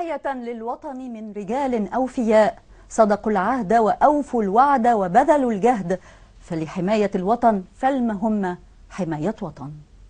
تضحية للوطن من رجال أوفياء صدقوا العهد وأوفوا الوعد وبذلوا الجهد فلحماية الوطن فالمهمة حماية وطن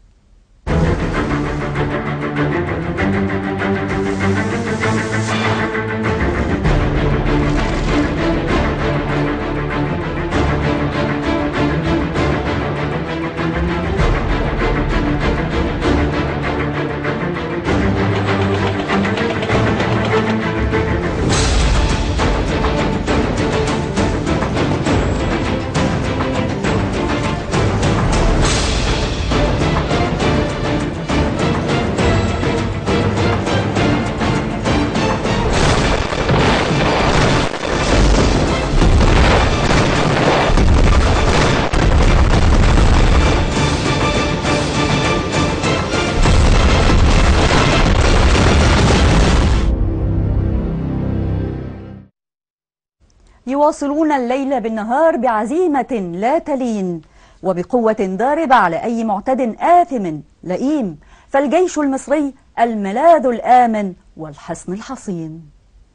يواصلون الليل بالنهار بعزيمة لا تلين وبقوة ضاربة على أي معتد آثم لئيم فالجيش المصري الملاذ الآمن والحصن الحصين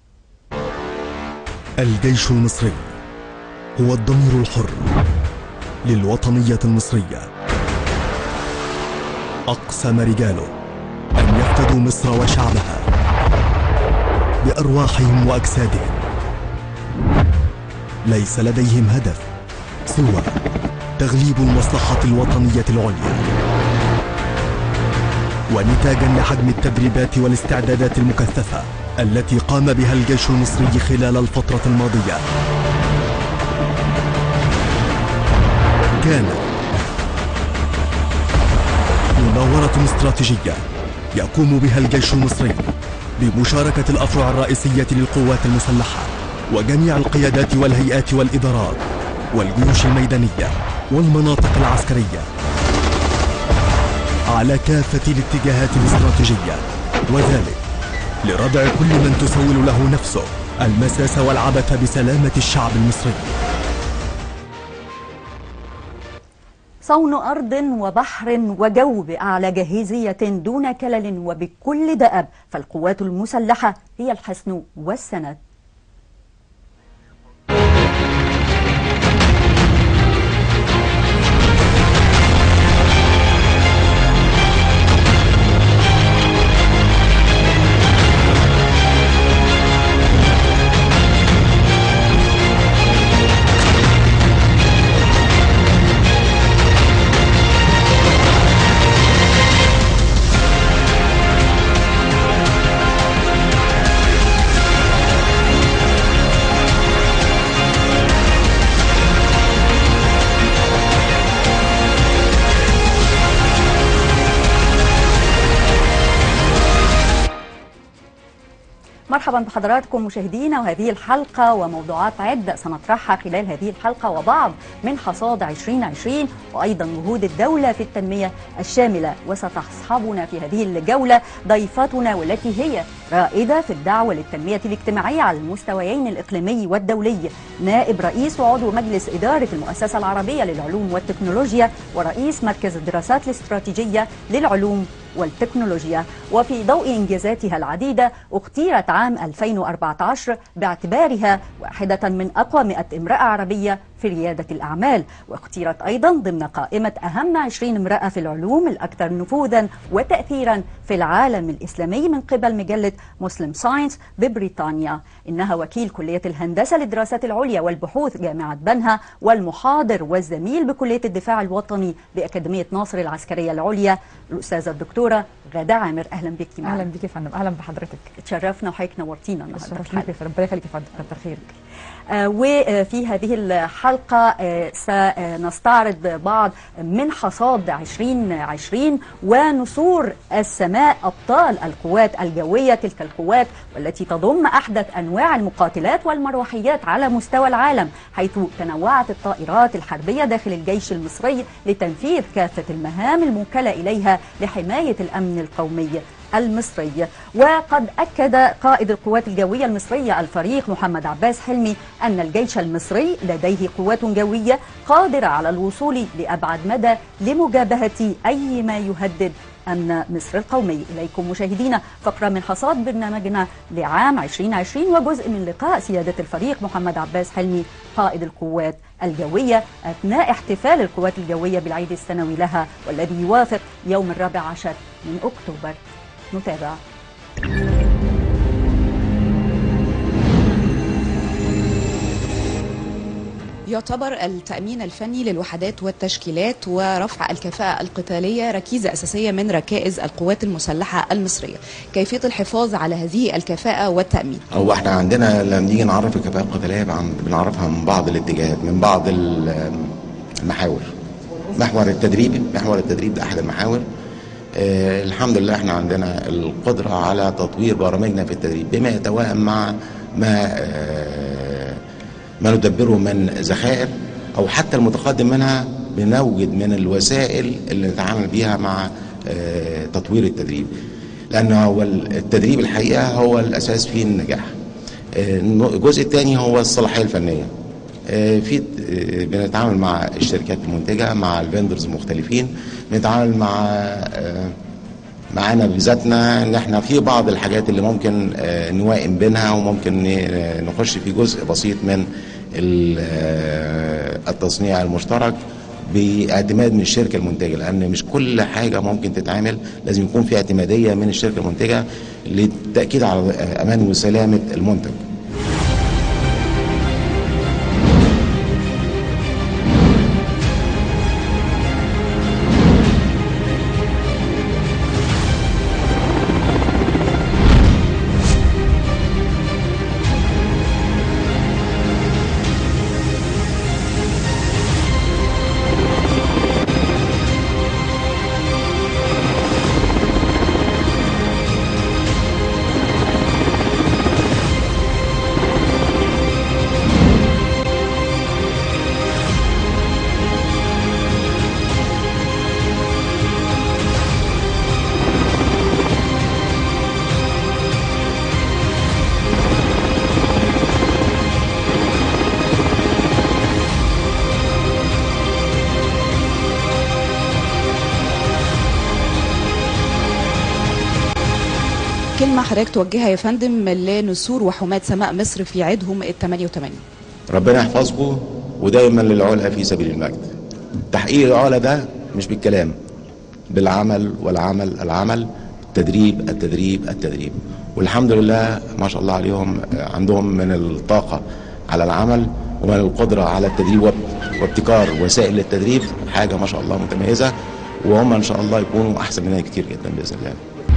الجيش المصري هو الضمير الحر للوطنية المصرية أقسم رجاله أن يفتدوا مصر وشعبها بأرواحهم وأجسادهم ليس لديهم هدف سوى تغليب المصلحة الوطنية العليا ونتاجا لحجم التدريبات والاستعدادات المكثفة التي قام بها الجيش المصري خلال الفترة الماضية كانت مناورة استراتيجية يقوم بها الجيش المصري بمشاركة الأفرع الرئيسية للقوات المسلحة وجميع القيادات والهيئات والإدارات والجيوش الميدانية والمناطق العسكرية على كافة الاتجاهات الاستراتيجية وذلك لردع كل من تسول له نفسه المساس والعبث بسلامة الشعب المصري صون أرض وبحر وجو بأعلى جاهزية دون كلل وبكل دأب فالقوات المسلحة هي الحصن والسند مرحبا بحضراتكم مشاهدينا وهذه الحلقة وموضوعات عدة سنطرحها خلال هذه الحلقة وبعض من حصاد 2020 وأيضا جهود الدولة في التنمية الشاملة وستصحبنا في هذه الجولة ضيفتنا والتي هي رائدة في الدعوة للتنمية الاجتماعية على المستويين الإقليمي والدولي نائب رئيس وعضو مجلس إدارة المؤسسة العربية للعلوم والتكنولوجيا ورئيس مركز الدراسات الاستراتيجية للعلوم والتكنولوجيا وفي ضوء إنجازاتها العديدة اختيرت عام 2014 باعتبارها واحدة من أقوى 100 امرأة عربية في ريادة الأعمال واختيرت أيضا ضمن قائمة أهم 20 امرأة في العلوم الأكثر نفوذا وتأثيرا في العالم الإسلامي من قبل مجلة مسلم ساينس ببريطانيا إنها وكيل كلية الهندسة للدراسات العليا والبحوث جامعة بنها والمحاضر والزميل بكلية الدفاع الوطني بأكاديمية ناصر العسكرية العليا الأستاذة الدكتورة غادة عامر أهلا بك اهلا بيك يا فندم اهلا بحضرتك تشرفنا وحضرتك نورتينا النهارده الشرف في ليك يا فندم ربنا يخليك يا فندم كتر خيرك آه، وفي هذه الحلقة آه، سنستعرض بعض من حصاد 2020 ونسور السماء أبطال القوات الجوية تلك القوات والتي تضم أحدث أنواع المقاتلات والمروحيات على مستوى العالم حيث تنوعت الطائرات الحربية داخل الجيش المصري لتنفيذ كافة المهام الموكلة إليها لحماية الأمن القومي المصري وقد أكد قائد القوات الجوية المصرية الفريق محمد عباس حلمي أن الجيش المصري لديه قوات جوية قادرة على الوصول لأبعد مدى لمجابهة أي ما يهدد أمن مصر القومي إليكم مشاهدينا فقرة من حصاد برنامجنا لعام 2020 وجزء من لقاء سيادة الفريق محمد عباس حلمي قائد القوات الجوية أثناء احتفال القوات الجوية بالعيد السنوي لها والذي يوافق يوم الرابع عشر من أكتوبر نتابع يعتبر التأمين الفني للوحدات والتشكيلات ورفع الكفاءة القتالية ركيزة أساسية من ركائز القوات المسلحة المصرية كيفية الحفاظ على هذه الكفاءة والتأمين هو احنا عندنا لما نيجي نعرف الكفاءة القتالية بن- بنعرفها من بعض الاتجاهات من بعض ال- المحاور محور التدريب محور التدريب ده أحد المحاور آه الحمد لله احنا عندنا القدرة على تطوير برامجنا في التدريب بما يتوائم مع ما آه ما ندبره من ذخائر او حتى المتقدم منها بنوجد من الوسائل اللي نتعامل بيها مع آه، تطوير التدريب لان هو التدريب الحقيقه هو الاساس في النجاح آه، الجزء الثاني هو الصلاحيه الفنيه آه، في آه، بنتعامل مع الشركات المنتجه مع الفندرز المختلفين بنتعامل مع آه، معانا بذاتنا ان احنا في بعض الحاجات اللي ممكن آه، نوائم بينها وممكن ن- نخش في جزء بسيط من ال- آه، التصنيع المشترك باعتماد من الشركه المنتجه لان مش كل حاجه ممكن تتعمل لازم يكون في اعتماديه من الشركه المنتجه للتاكيد على آه، امان وسلامه المنتج كلمة حضرتك توجهها يا فندم لنسور وحماة سماء مصر في عيدهم ال 88 ربنا يحفظكم ودايما للعلا في سبيل المجد تحقيق العلا ده مش بالكلام بالعمل والعمل العمل التدريب التدريب التدريب والحمد لله ما شاء الله عليهم آه، عندهم من الطاقة على العمل ومن القدرة على التدريب واب- وابتكار وسائل للتدريب حاجة ما شاء الله متميزة وهم ان شاء الله يكونوا احسن مننا كتير جدا باذن الله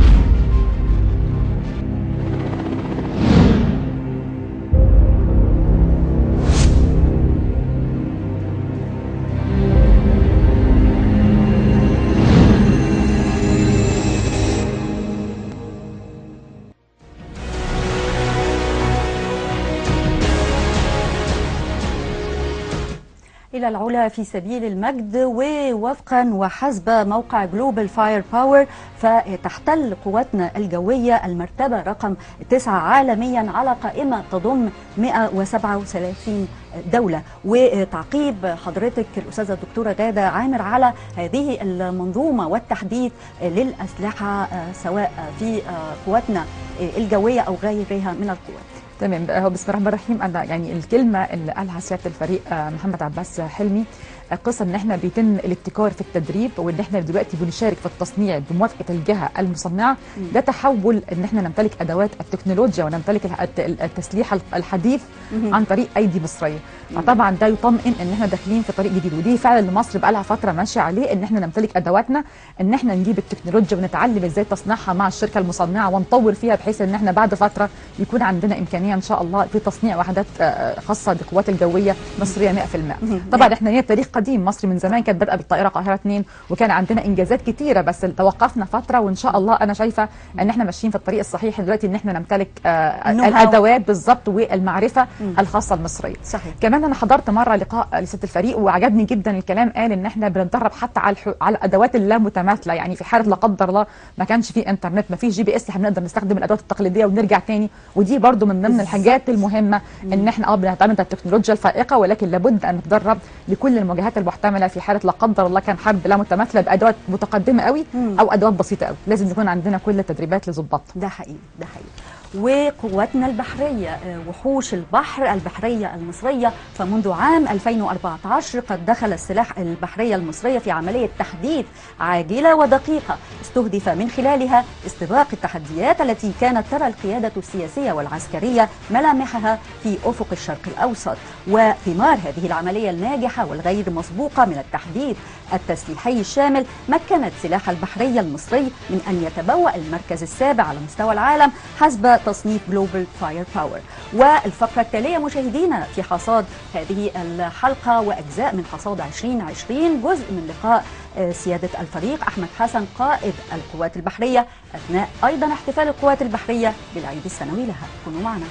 إلى العلا في سبيل المجد ووفقا وحسب موقع جلوبال فاير باور فتحتل قواتنا الجوية المرتبة رقم تسعة عالميا على قائمة تضم 137 دولة وتعقيب حضرتك الأستاذة الدكتورة غادة عامر على هذه المنظومة والتحديث للأسلحة سواء في قواتنا الجوية أو غيرها من القوات تمام هو بسم الله الرحمن الرحيم انا يعني الكلمه اللي قالها سياده الفريق آه، محمد عباس حلمي آه، قصه ان احنا بيتم الابتكار في التدريب وان احنا دلوقتي بنشارك في التصنيع بموافقه الجهه المصنعه ده تحول ان احنا نمتلك ادوات التكنولوجيا ونمتلك الح- الت- التسليح الحديث عن طريق ايدي مصريه فطبعا ده يطمئن ان احنا داخلين في طريق جديد ودي فعلا اللي مصر بقى لها فتره ماشيه عليه ان احنا نمتلك ادواتنا ان احنا نجيب التكنولوجيا ونتعلم ازاي تصنيعها مع الشركه المصنعه ونطور فيها بحيث ان احنا بعد فتره يكون عندنا امكانيه ان شاء الله في تصنيع وحدات آه، خاصه بالقوات الجويه مصريه 100% طبعا احنا هي تاريخ قديم مصر من زمان كانت بادئه بالطائره قاهره 2 وكان عندنا انجازات كتيره بس توقفنا فتره وان شاء الله انا شايفه ان احنا ماشيين في الطريق الصحيح دلوقتي ان احنا نمتلك آه، know how. الادوات بالظبط والمعرفه الخاصه المصريه صحيح. كمان انا حضرت مره لقاء لست الفريق وعجبني جدا الكلام قال ان احنا بنتدرب حتى على الح... على الادوات اللامتماثله يعني في حاله لا قدر الله ما كانش في انترنت ما فيش جي بي اس احنا بنقدر نستخدم الادوات التقليديه ونرجع تاني ودي برضو من ضمن الحاجات المهمه ان احنا اه بنعتمد على التكنولوجيا الفائقه ولكن لابد ان نتدرب لكل المواجهات التسليحات المحتمله في حاله لا قدر الله كان حرب لا متماثله بادوات متقدمه قوي مم. او ادوات بسيطه قوي لازم يكون عندنا كل التدريبات لظباطها ده حقيقي ده حقيقي وقواتنا البحرية آه، وحوش البحر البحرية المصرية فمنذ عام 2014 قد دخل السلاح البحرية المصرية في عملية تحديث عاجلة ودقيقة استهدف من خلالها استباق التحديات التي كانت ترى القيادة السياسية والعسكرية ملامحها في أفق الشرق الأوسط وثمار هذه العملية الناجحة والغير مسبوقة من التحديث التسليحي الشامل مكنت سلاح البحرية المصري من أن يتبوأ المركز السابع على مستوى العالم حسب تصنيف جلوبال فاير باور والفقرة التالية مشاهدينا في حصاد هذه الحلقة وأجزاء من حصاد 2020 جزء من لقاء آه، سيادة الفريق أحمد حسن قائد القوات البحرية أثناء أيضا احتفال القوات البحرية بالعيد السنوي لها كونوا معنا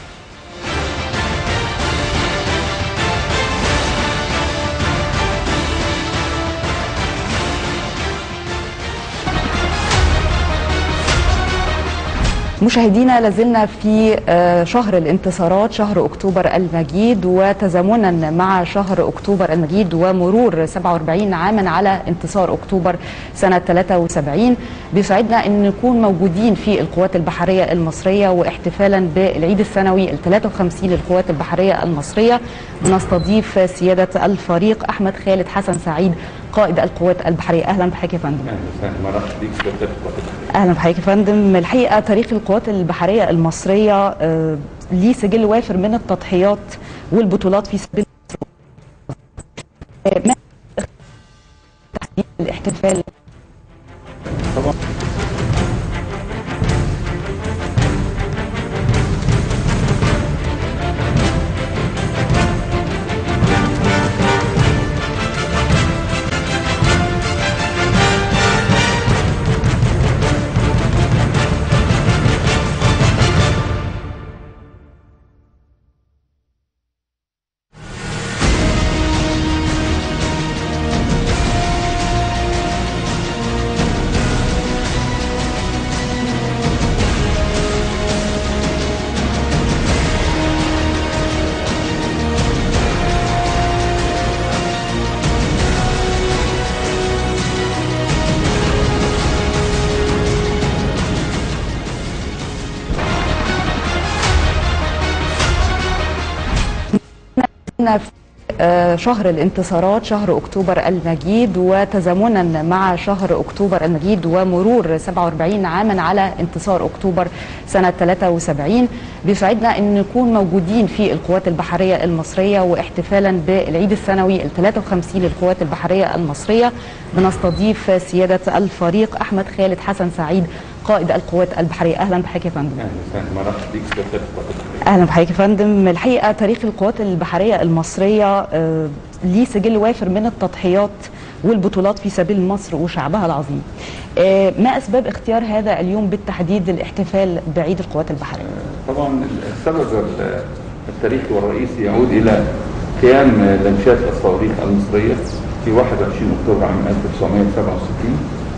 مشاهدينا لازلنا في آه، شهر الانتصارات شهر اكتوبر المجيد وتزامنا مع شهر اكتوبر المجيد ومرور 47 عاما على انتصار اكتوبر سنه 73 بيسعدنا ان نكون موجودين في القوات البحريه المصريه واحتفالا بالعيد السنوي ال 53 للقوات البحريه المصريه بنستضيف سياده الفريق احمد خالد حسن سعيد قائد القوات البحريه اهلا بحضرتك يا فندم اهلا وسهلا مرحبا بيك في وحدة القوات البحرية. اهلا بحضرتك يا فندم الحقيقه تاريخ القوات البحريه المصريه آه، ليه سجل وافر من التضحيات والبطولات في سبيل مصر. آه، ما تحديد الاحتفال طبعا كنا في آه، شهر الانتصارات شهر اكتوبر المجيد وتزامنا مع شهر اكتوبر المجيد ومرور 47 عاما على انتصار اكتوبر سنه 73 بيسعدنا ان نكون موجودين في القوات البحريه المصريه واحتفالا بالعيد السنوي ال 53 للقوات البحريه المصريه بنستضيف سياده الفريق احمد خالد حسن سعيد قائد القوات البحريه اهلا بحضرتك يا فندم اهلا وسهلا مرحبا بيك في وحدة القوات البحرية. اهلا بحضرتك يا فندم الحقيقه تاريخ القوات البحريه المصريه آه، ليه سجل وافر من التضحيات والبطولات في سبيل مصر وشعبها العظيم آه، ما اسباب اختيار هذا اليوم بالتحديد للاحتفال بعيد القوات البحريه طبعا السبب ال- التاريخي والرئيسي يعود الى قيام لانشات الصواريخ المصريه في 21 اكتوبر عام 1967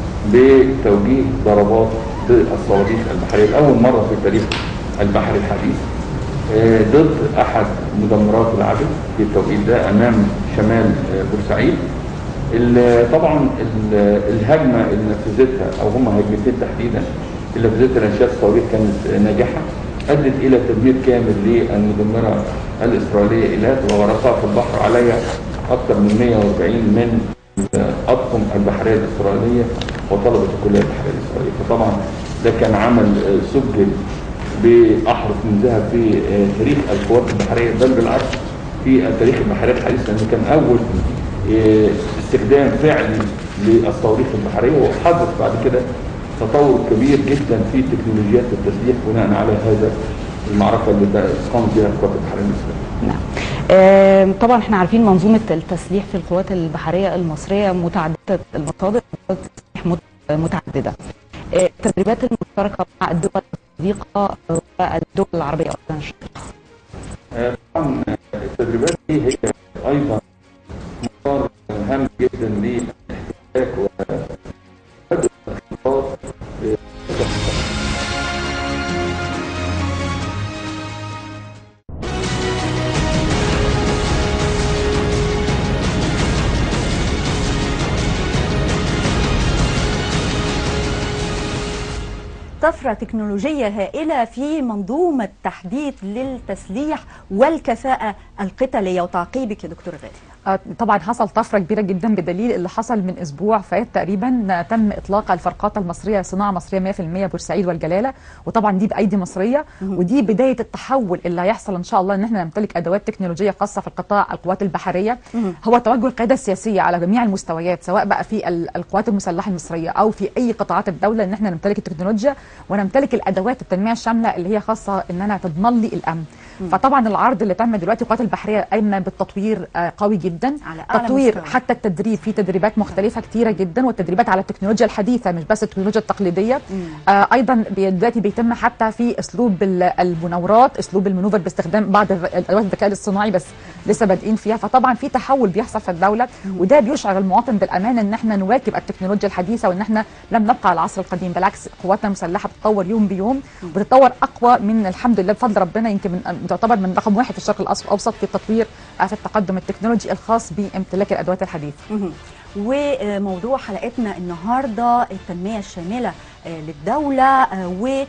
بتوجيه ضربات بالصواريخ البحريه لاول مره في تاريخ البحر الحديث آه، ضد احد مدمرات العدو في التوقيت ده امام شمال آه، بورسعيد ال- طبعا ال- الهجمه اللي نفذتها او هم هجمتين تحديدا اللي نفذتها الانشاء الصواريخ كانت ناجحه ادت الى تدمير كامل للمدمره الاسرائيليه ايلات وغرقها في البحر عليها اكثر من 140 من اطقم البحريه الاسرائيليه وطلبه الكليه البحريه الاسرائيليه فطبعا ده كان عمل آه، سجل باحرف من ذهب في آه، تاريخ القوات البحريه بل بالعكس في التاريخ البحريه الحديث لانه كان اول آه، استخدام فعلي للصواريخ البحريه وحدث بعد كده تطور كبير جدا في تكنولوجيات التسليح بناء على هذا المعركه اللي قامت بها القوات البحريه المصريه. نعم آه، طبعا احنا عارفين منظومه التسليح في القوات البحريه المصريه متعدده المصادر تسليح مت- متعدده آه، التدريبات المشتركه مع الدول الصديقه والدول العربيه ايضا الشقيقه آه، طبعا التدريبات دي هي ايضا مسار هام جدا للاحتكاك وبدء الخطاب طفرة تكنولوجية هائلة في منظومة تحديث للتسليح والكفاءة القتالية وتعقيبك يا دكتور غالي آه، طبعا حصل طفره كبيره جدا بدليل اللي حصل من اسبوع فات تقريبا آه، تم اطلاق الفرقاطه المصريه صناعه مصريه 100% بورسعيد والجلاله وطبعا دي بايدي مصريه ودي بدايه التحول اللي هيحصل ان شاء الله ان احنا نمتلك ادوات تكنولوجيه خاصه في القطاع القوات البحريه هو توجه القياده السياسيه على جميع المستويات سواء بقى في ال- القوات المسلحه المصريه او في اي قطاعات الدوله ان احنا نمتلك التكنولوجيا ونمتلك الادوات التنميه الشامله اللي هي خاصه ان انا تضمن لي الامن فطبعا العرض اللي تم دلوقتي القوات البحريه قايمه بالتطوير آه، قوي جدا على أعلى تطوير مستوى. حتى التدريب في تدريبات مختلفه كتيره جدا والتدريبات على التكنولوجيا الحديثه مش بس التكنولوجيا التقليديه آه ايضا بي- دلوقتي بيتم حتى في اسلوب ال- المناورات اسلوب المنوفر باستخدام بعض الر- ادوات الذكاء الاصطناعي بس لسه بادئين فيها فطبعا في تحول بيحصل في الدوله وده بيشعر المواطن بالامان ان احنا نواكب التكنولوجيا الحديثه وان احنا لم نبقى على العصر القديم بالعكس قواتنا المسلحه بتتطور يوم بيوم وبتتطور اقوى من الحمد لله بفضل ربنا يمكن من تعتبر من رقم واحد في الشرق الأوس- الاوسط في التطوير آه، في التقدم التكنولوجي الخاص بامتلاك الادوات الحديثه مهم. وموضوع حلقتنا النهارده التنميه الشامله آه، للدوله آه،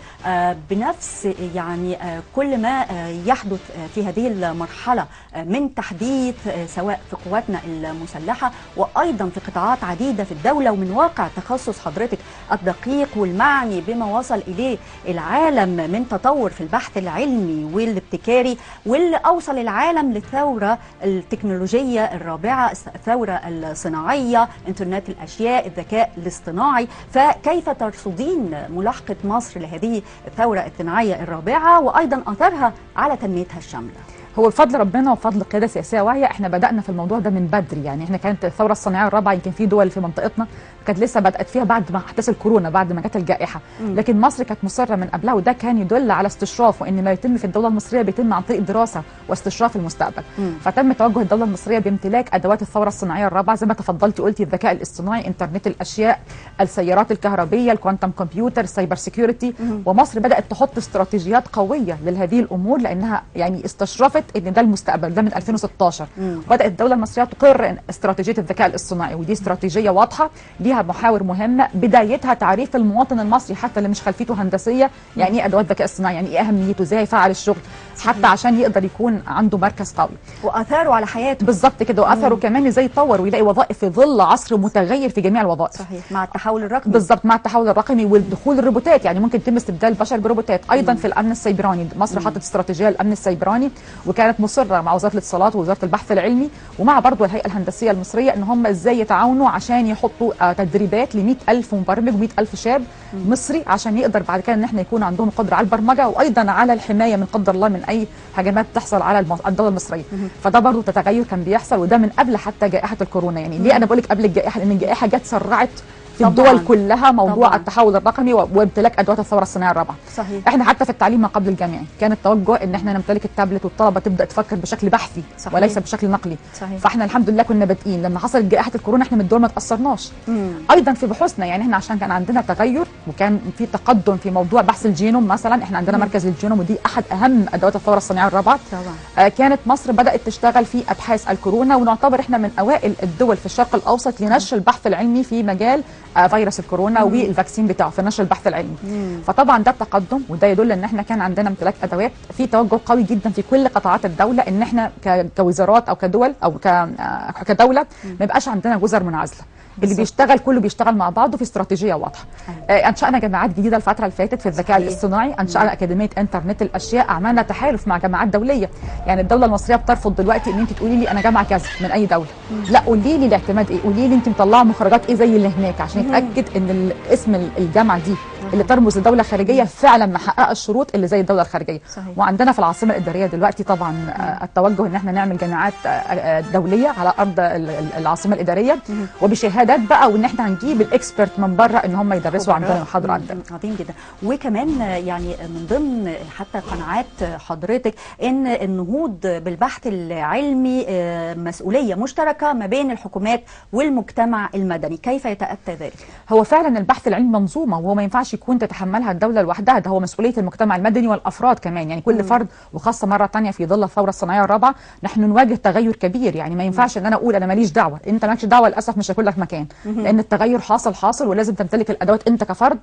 وبنفس يعني آه، كل ما آه، يحدث آه، في هذه المرحله آه، من تحديث آه، سواء في قواتنا المسلحه وايضا في قطاعات عديده في الدوله ومن واقع تخصص حضرتك الدقيق والمعني بما وصل اليه العالم من تطور في البحث العلمي والابتكاري واللي اوصل العالم للثوره التكنولوجيه الرابعه الثوره الصناعيه انترنت الاشياء الذكاء الاصطناعي فكيف ترصدين ملاحقه مصر لهذه الثوره الصناعيه الرابعه وايضا اثرها على تنميتها الشامله هو بفضل ربنا وفضل قياده سياسيه واعيه احنا بدانا في الموضوع ده من بدري يعني احنا كانت الثوره الصناعيه الرابعه يمكن في دول في منطقتنا كانت لسه بدات فيها بعد ما احداث الكورونا بعد ما جت الجائحه لكن مصر كانت مصره من قبلها وده كان يدل على استشراف وان ما يتم في الدوله المصريه بيتم عن طريق دراسه واستشراف المستقبل فتم توجه الدوله المصريه بامتلاك ادوات الثوره الصناعيه الرابعه زي ما تفضلتي قلتي الذكاء الاصطناعي انترنت الاشياء السيارات الكهربيه الكوانتم كمبيوتر السايبر سيكيورتي ومصر بدات تحط استراتيجيات قويه لهذه الامور لانها يعني استشرفت ان ده المستقبل ده من 2016 بدات الدوله المصريه تقر إن استراتيجيه الذكاء الاصطناعي ودي استراتيجيه واضحه ليها محاور مهمه بدايتها تعريف المواطن المصري حتى اللي مش خلفيته هندسيه يعني ايه ادوات ذكاء اصطناعي يعني ايه اهميته ازاي يفعل الشغل حتى عشان يقدر يكون عنده مركز قوي واثاره على حياته بالظبط كده واثره كمان ازاي يطور ويلاقي وظائف في ظل عصر متغير في جميع الوظائف صحيح مع التحول الرقمي بالظبط مع التحول الرقمي والدخول الروبوتات يعني ممكن يتم استبدال البشر بروبوتات ايضا في الامن السيبراني مصر حطت استراتيجيه للامن السيبراني وكانت مصره مع وزاره الاتصالات ووزاره البحث العلمي ومع برضو الهيئه الهندسيه المصريه ان هم ازاي يتعاونوا عشان يحطوا آه، تدريبات ل ألف مبرمج و100000 شاب مصري عشان يقدر بعد كده ان احنا يكون عندهم قدره على البرمجه وايضا على الحمايه من قدر الله من اي هجمات تحصل على الم- الدوله المصريه فده برضو تغير كان بيحصل وده من قبل حتى جائحه الكورونا يعني ليه انا بقول لك قبل الجائحه لان الجائحه جت سرعت في طبعاً. الدول كلها موضوع طبعاً. التحول الرقمي و- وامتلاك ادوات الثوره الصناعيه الرابعه صحيح احنا حتى في التعليم ما قبل الجامعي كان التوجه ان احنا نمتلك التابلت والطلبه تبدا تفكر بشكل بحثي صحيح. وليس بشكل نقلي صحيح. فاحنا الحمد لله كنا بادئين لما حصلت جائحه الكورونا احنا من الدول ما تاثرناش ايضا في بحوثنا يعني احنا عشان كان عندنا تغير وكان في تقدم في موضوع بحث الجينوم مثلا احنا عندنا مركز للجينوم ودي احد اهم ادوات الثوره الصناعيه الرابعه طبعا آه، كانت مصر بدات تشتغل في ابحاث الكورونا ونعتبر احنا من اوائل الدول في الشرق الاوسط لنشر البحث العلمي في مجال آه، فيروس الكورونا والفاكسين بتاعه في نشر البحث العلمي فطبعا ده التقدم وده يدل ان احنا كان عندنا امتلاك ادوات في توجه قوي جدا في كل قطاعات الدوله ان احنا ك- كوزارات او كدول او ك- آه، كدوله ما يبقاش عندنا جزر منعزله اللي بيشتغل كله بيشتغل مع بعضه في استراتيجيه واضحه آه، انشانا جامعات جديده الفتره اللي فاتت في الذكاء صحيح. الاصطناعي انشانا اكاديميه انترنت الاشياء عملنا تحالف مع جامعات دوليه يعني الدوله المصريه بترفض دلوقتي ان انت تقولي لي انا جامعه كذا من اي دوله لا قولي لي الاعتماد ايه قولي لي انت مطلعه مخرجات ايه زي اللي هناك عشان يتاكد ان ال- اسم ال- الجامعه دي اللي ترمز لدوله خارجيه فعلا محققه الشروط اللي زي الدوله الخارجيه صحيح. وعندنا في العاصمه الاداريه دلوقتي طبعا آه، التوجه ان احنا نعمل جامعات آه، آه، دوليه على ارض ال- ال- العاصمه الاداريه وبشهادات بقى وان احنا هنجيب الاكسبرت من بره ان هم يدرسوا عندنا ويحاضروا عندنا مم، عظيم جدا وكمان آه، يعني من ضمن حتى قناعات حضرتك ان النهوض بالبحث العلمي آه، مسؤوليه مشتركه ما بين الحكومات والمجتمع المدني كيف يتاتى ذلك هو فعلا البحث العلمي منظومه وهو ما ينفعش يكون يكون تتحملها الدوله لوحدها ده هو مسؤوليه المجتمع المدني والافراد كمان يعني كل فرد وخاصه مره تانية في ظل الثوره الصناعيه الرابعه نحن نواجه تغير كبير يعني ما ينفعش ان انا اقول انا ماليش دعوه انت مالكش دعوه للاسف مش هيكون لك مكان لان التغير حاصل حاصل ولازم تمتلك الادوات انت كفرد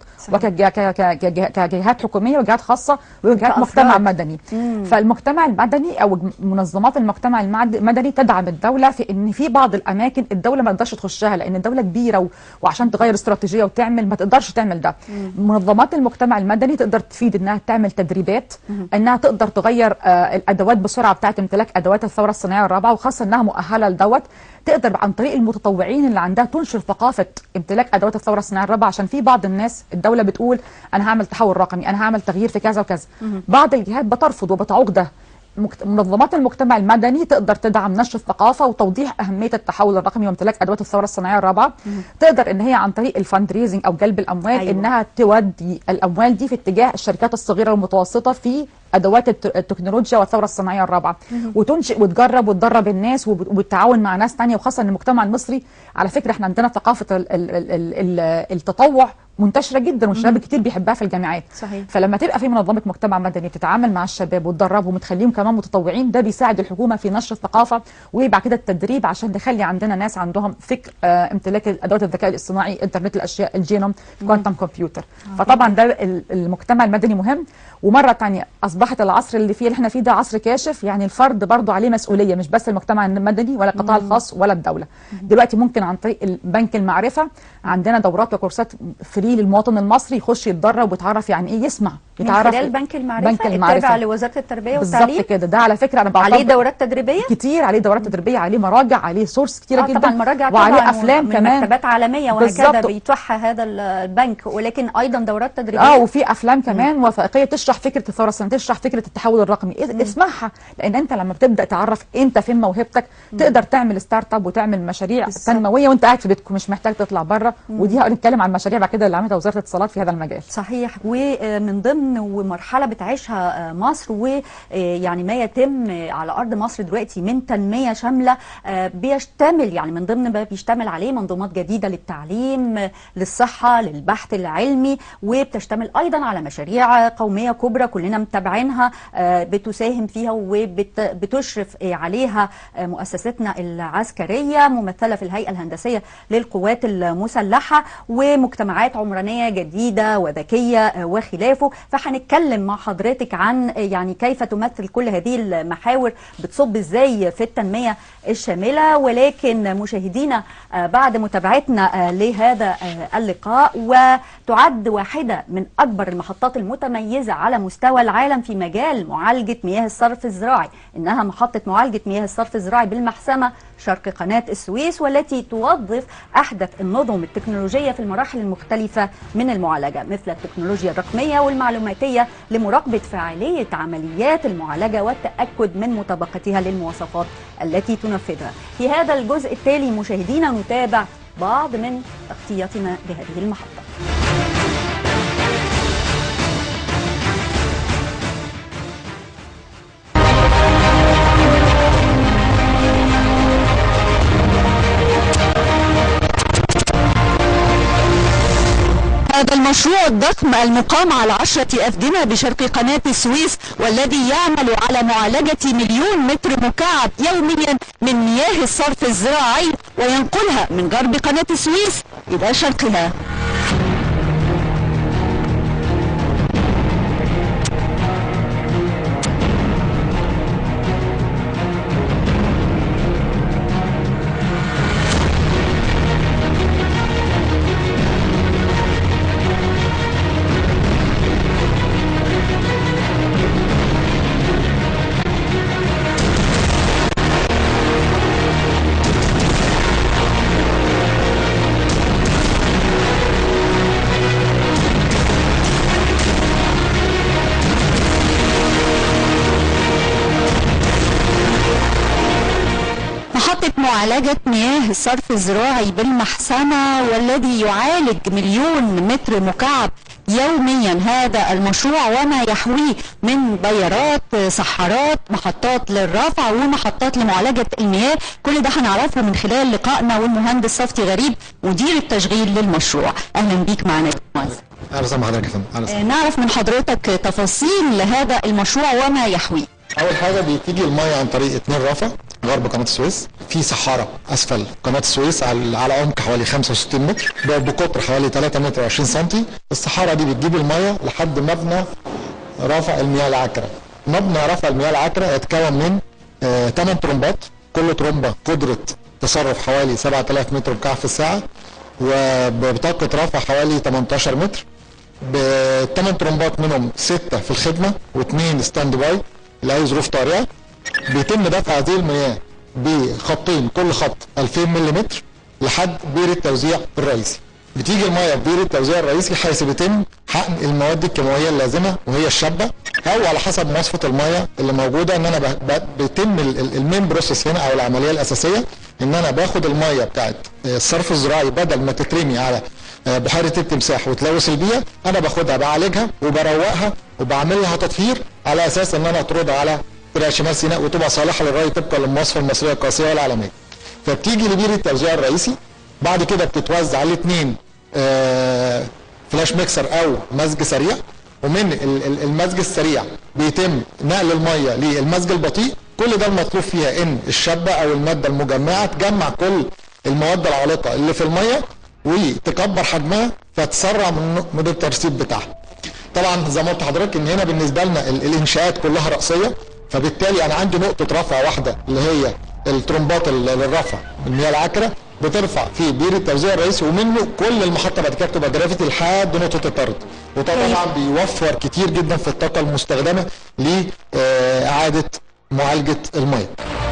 وكجهات حكوميه وجهات خاصه وجهات كأفراد. مجتمع مدني فالمجتمع المدني او منظمات المجتمع المعد- المدني تدعم الدوله في ان في بعض الاماكن الدوله ما تقدرش تخشها لان الدوله كبيره و... وعشان تغير استراتيجيه وتعمل ما تقدرش تعمل ده منظمات المجتمع المدني تقدر تفيد انها تعمل تدريبات انها تقدر تغير آه الادوات بسرعه بتاعه امتلاك ادوات الثوره الصناعيه الرابعه وخاصه انها مؤهله لدوت تقدر عن طريق المتطوعين اللي عندها تنشر ثقافه امتلاك ادوات الثوره الصناعيه الرابعه عشان في بعض الناس الدوله بتقول انا هعمل تحول رقمي انا هعمل تغيير في كذا وكذا بعض الجهات بترفض وبتعوق ده مكت- منظمات المجتمع المدني تقدر تدعم نشر الثقافه وتوضيح اهميه التحول الرقمي وامتلاك ادوات الثوره الصناعيه الرابعه تقدر ان هي عن طريق الفند ريزنج او جلب الاموال أيوة. أيوة. انها تودي الاموال دي في اتجاه الشركات الصغيره والمتوسطه في ادوات الت- التكنولوجيا والثوره الصناعيه الرابعه وتنشئ وتجرب وتدرب الناس وب- وبالتعاون مع ناس تانية وخاصه ان المجتمع المصري على فكره احنا عندنا ثقافه ال- ال- ال- ال- التطوع منتشره جدا والشباب كتير بيحبها في الجامعات صحيح. فلما تبقى في منظمه مجتمع مدني بتتعامل مع الشباب وتدربهم وتخليهم كمان متطوعين ده بيساعد الحكومه في نشر الثقافه ويبقى كده التدريب عشان نخلي عندنا ناس عندهم فكر آه امتلاك ادوات الذكاء الاصطناعي انترنت الاشياء الجينوم كوانتم كمبيوتر فطبعا ده ال- المجتمع المدني مهم ومره تانية اصبحت العصر اللي فيه اللي احنا فيه ده عصر كاشف يعني الفرد برضه عليه مسؤوليه مش بس المجتمع المدني ولا القطاع الخاص ولا الدوله دلوقتي ممكن عن طريق بنك المعرفه عندنا دورات وكورسات فري للمواطن المصري يخش يتدرب ويتعرف يعني ايه يسمع من يتعرف خلال بنك المعرفه بنك التابع المعرفه لوزاره التربيه بالظبط والتعليم كده ده على فكره انا عليه بعتبر دورات تدريبيه كتير عليه دورات تدريبيه عليه مراجع عليه سورس كتيره آه جدا طبعا مراجع وعليه طبعا افلام من كمان مكتبات عالميه وهكذا بالظبط. بيتوحى هذا البنك ولكن ايضا دورات تدريبيه اه وفي افلام كمان وثائقيه تشرح فكره الثوره الصناعيه تشرح فكره التحول الرقمي إيه- اسمعها لان انت لما بتبدا تعرف انت فين موهبتك تقدر تعمل ستارت اب وتعمل مشاريع بالظبط. تنمويه وانت قاعد في بيتكم مش محتاج تطلع بره ودي هنتكلم عن المشاريع بعد كده اللي عملتها وزاره الاتصالات في هذا المجال صحيح ومن ضمن ومرحله بتعيشها مصر ويعني ما يتم على ارض مصر دلوقتي من تنميه شامله بيشتمل يعني من ضمن ما بيشتمل عليه منظومات جديده للتعليم للصحه للبحث العلمي وبتشتمل ايضا على مشاريع قوميه كبرى كلنا متابعينها بتساهم فيها وبتشرف عليها مؤسستنا العسكريه ممثله في الهيئه الهندسيه للقوات المسلحه ومجتمعات عمرانيه جديده وذكيه وخلافه فهنتكلم مع حضرتك عن يعني كيف تمثل كل هذه المحاور بتصب ازاي في التنميه الشامله ولكن مشاهدينا بعد متابعتنا لهذا اللقاء وتعد واحده من اكبر المحطات المتميزه على مستوى العالم في مجال معالجه مياه الصرف الزراعي انها محطه معالجه مياه الصرف الزراعي بالمحسمه شرق قناه السويس والتي توظف احدث النظم التكنولوجيه في المراحل المختلفه من المعالجه مثل التكنولوجيا الرقميه والمعلوماتيه لمراقبه فاعليه عمليات المعالجه والتاكد من مطابقتها للمواصفات التي تنفذها. في هذا الجزء التالي مشاهدينا نتابع بعض من تغطيتنا لهذه المحطه. هذا المشروع الضخم المقام على عشرة أفدنة بشرق قناة السويس والذي يعمل على معالجة مليون متر مكعب يوميا من مياه الصرف الزراعي وينقلها من غرب قناة السويس إلى شرقها محطة معالجة مياه الصرف الزراعي بالمحسنة والذي يعالج مليون متر مكعب يوميا هذا المشروع وما يحويه من بيارات صحارات محطات للرفع ومحطات لمعالجة المياه كل ده هنعرفه من خلال لقائنا والمهندس صفتي غريب مدير التشغيل للمشروع أهلا بيك معنا يا مهندس. اهلا وسهلا بحضرتك يا فندم اهلا وسهلا. آه، نعرف من حضرتك تفاصيل هذا المشروع وما يحويه اول حاجه بتيجي الميه عن طريق اتنين رفع غرب قناه السويس في صحارى اسفل قناه السويس على على عمق حوالي 65 متر ب- بقطر حوالي 3 متر و20 سم الصحارى دي بتجيب الميه لحد مبنى رفع المياه العكره مبنى رفع المياه العكره يتكون من 8 ترمبات كل ترمبه قدره تصرف حوالي 7000 متر مكعب في الساعه وبطاقه رفع حوالي 18 متر بثمان ترمبات منهم ستة في الخدمة واثنين ستاند باي لأي ظروف طارئة بيتم دفع هذه المياه بخطين كل خط 2000 ملم لحد بير التوزيع الرئيسي بتيجي المياه في بير التوزيع الرئيسي حيث بيتم حقن المواد الكيماويه اللازمه وهي الشابه او على حسب مواصفه المياه اللي موجوده ان انا ب- ب- بيتم ال- ال- المين بروسيس هنا او العمليه الاساسيه ان انا باخد المياه بتاعت آه، الصرف الزراعي بدل ما تترمي على آه، بحيره التمساح وتلوث البيئه انا باخدها بعالجها وبروقها وبعمل لها تطهير على اساس ان انا اطردها على طريق شمال سيناء وتبقى صالحه للري طبقا للمواصفه المصريه القاسيه والعالميه. فبتيجي لبير التوزيع الرئيسي بعد كده بتتوزع على الاثنين آه، فلاش ميكسر او مزج سريع ومن ال- ال- المزج السريع بيتم نقل الميه للمزج البطيء كل ده المطلوب فيها ان الشابه او الماده المجمعه تجمع كل المواد العالقه اللي في الميه وتكبر حجمها فتسرع من من الترسيب بتاعها. طبعا زي ما قلت لحضرتك ان هنا بالنسبه لنا ال- الانشاءات كلها راسيه فبالتالي انا عندي نقطه رفع واحده اللي هي الترمبات ال- للرفع المياه العكره بترفع في بير التوزيع الرئيسي ومنه كل المحطه بعد كده بتبقى جرافيتي لحد نقطه الطرد وده طبعا بيوفر كتير جدا في الطاقه المستخدمه لاعاده معالجه الميه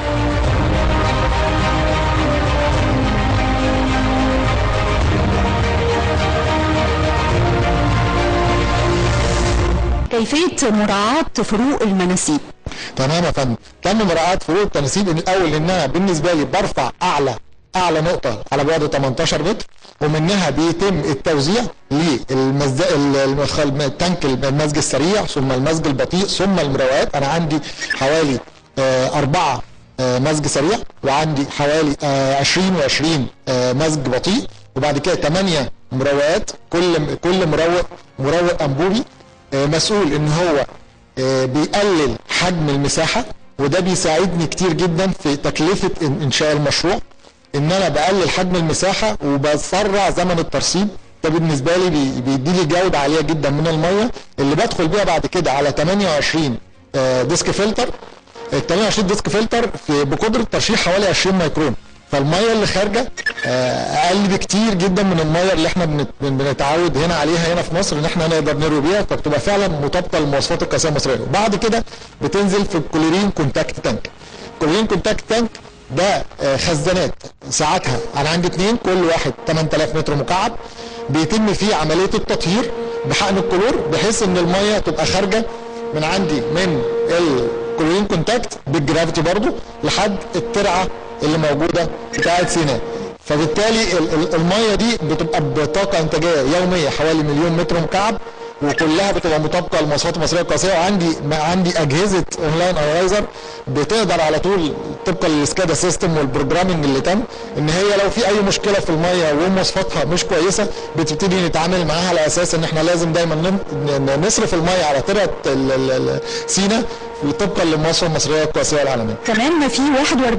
كيفية مراعاة فروق المناسيب تمام يا فندم تم مراعاه فروق التنسيب الاول ان انا بالنسبه لي برفع اعلى اعلى نقطه على بعد 18 متر ومنها بيتم التوزيع للمزد المخ- التانك المزج السريع ثم المزج البطيء ثم المروات انا عندي حوالي آه، أربعة آه، مزج سريع وعندي حوالي آه، 20 و20 مزج بطيء وبعد كده 8 مروات كل كل مروق مروق انبوبي آه، مسؤول ان هو آه، بيقلل حجم المساحة وده بيساعدني كتير جدا في تكلفة إن- إنشاء المشروع إن أنا بقلل حجم المساحة وبسرع زمن الترسيب ده بالنسبة لي بي- بيديلي جودة عالية جدا من المية اللي بدخل بيها بعد كده على 28 آه، ديسك فلتر ال 28 ديسك فلتر في بقدرة ترشيح حوالي 20 مايكرون فالميه اللي خارجه آه، اقل بكتير جدا من الميه اللي احنا بنت- بن- بنتعود هنا عليها هنا في مصر ان احنا نقدر نروي بيها فبتبقى فعلا مطابقه للمواصفات القياسيه المصريه وبعد كده بتنزل في الكلورين كونتاكت تانك الكلورين كونتاكت تانك ده آه، خزانات ساعتها انا عندي اثنين كل واحد 8000 متر مكعب بيتم فيه عمليه التطهير بحقن الكلور بحيث ان الميه تبقى خارجه من عندي من الكلورين كونتاكت بالجرافيتي برضو لحد الترعه اللي موجوده بتاعه سيناء فبالتالي ال- ال- الميه دي بتبقى بطاقه انتاجيه يوميه حوالي مليون متر مكعب وكلها بتبقى مطابقه للمواصفات المصريه القياسيه وعندي ما عندي اجهزه اونلاين انالايزر بتقدر على طول طبقا للسكادا سيستم والبروجرامنج اللي تم ان هي لو في اي مشكله في الميه ومواصفاتها مش كويسه بتبتدي نتعامل معاها على اساس ان احنا لازم دايما نم- ن- نصرف الميه على ترعه ال- ال- ال- سينا طبقا للمواصفه المصريه القياسيه والعالميه. كمان في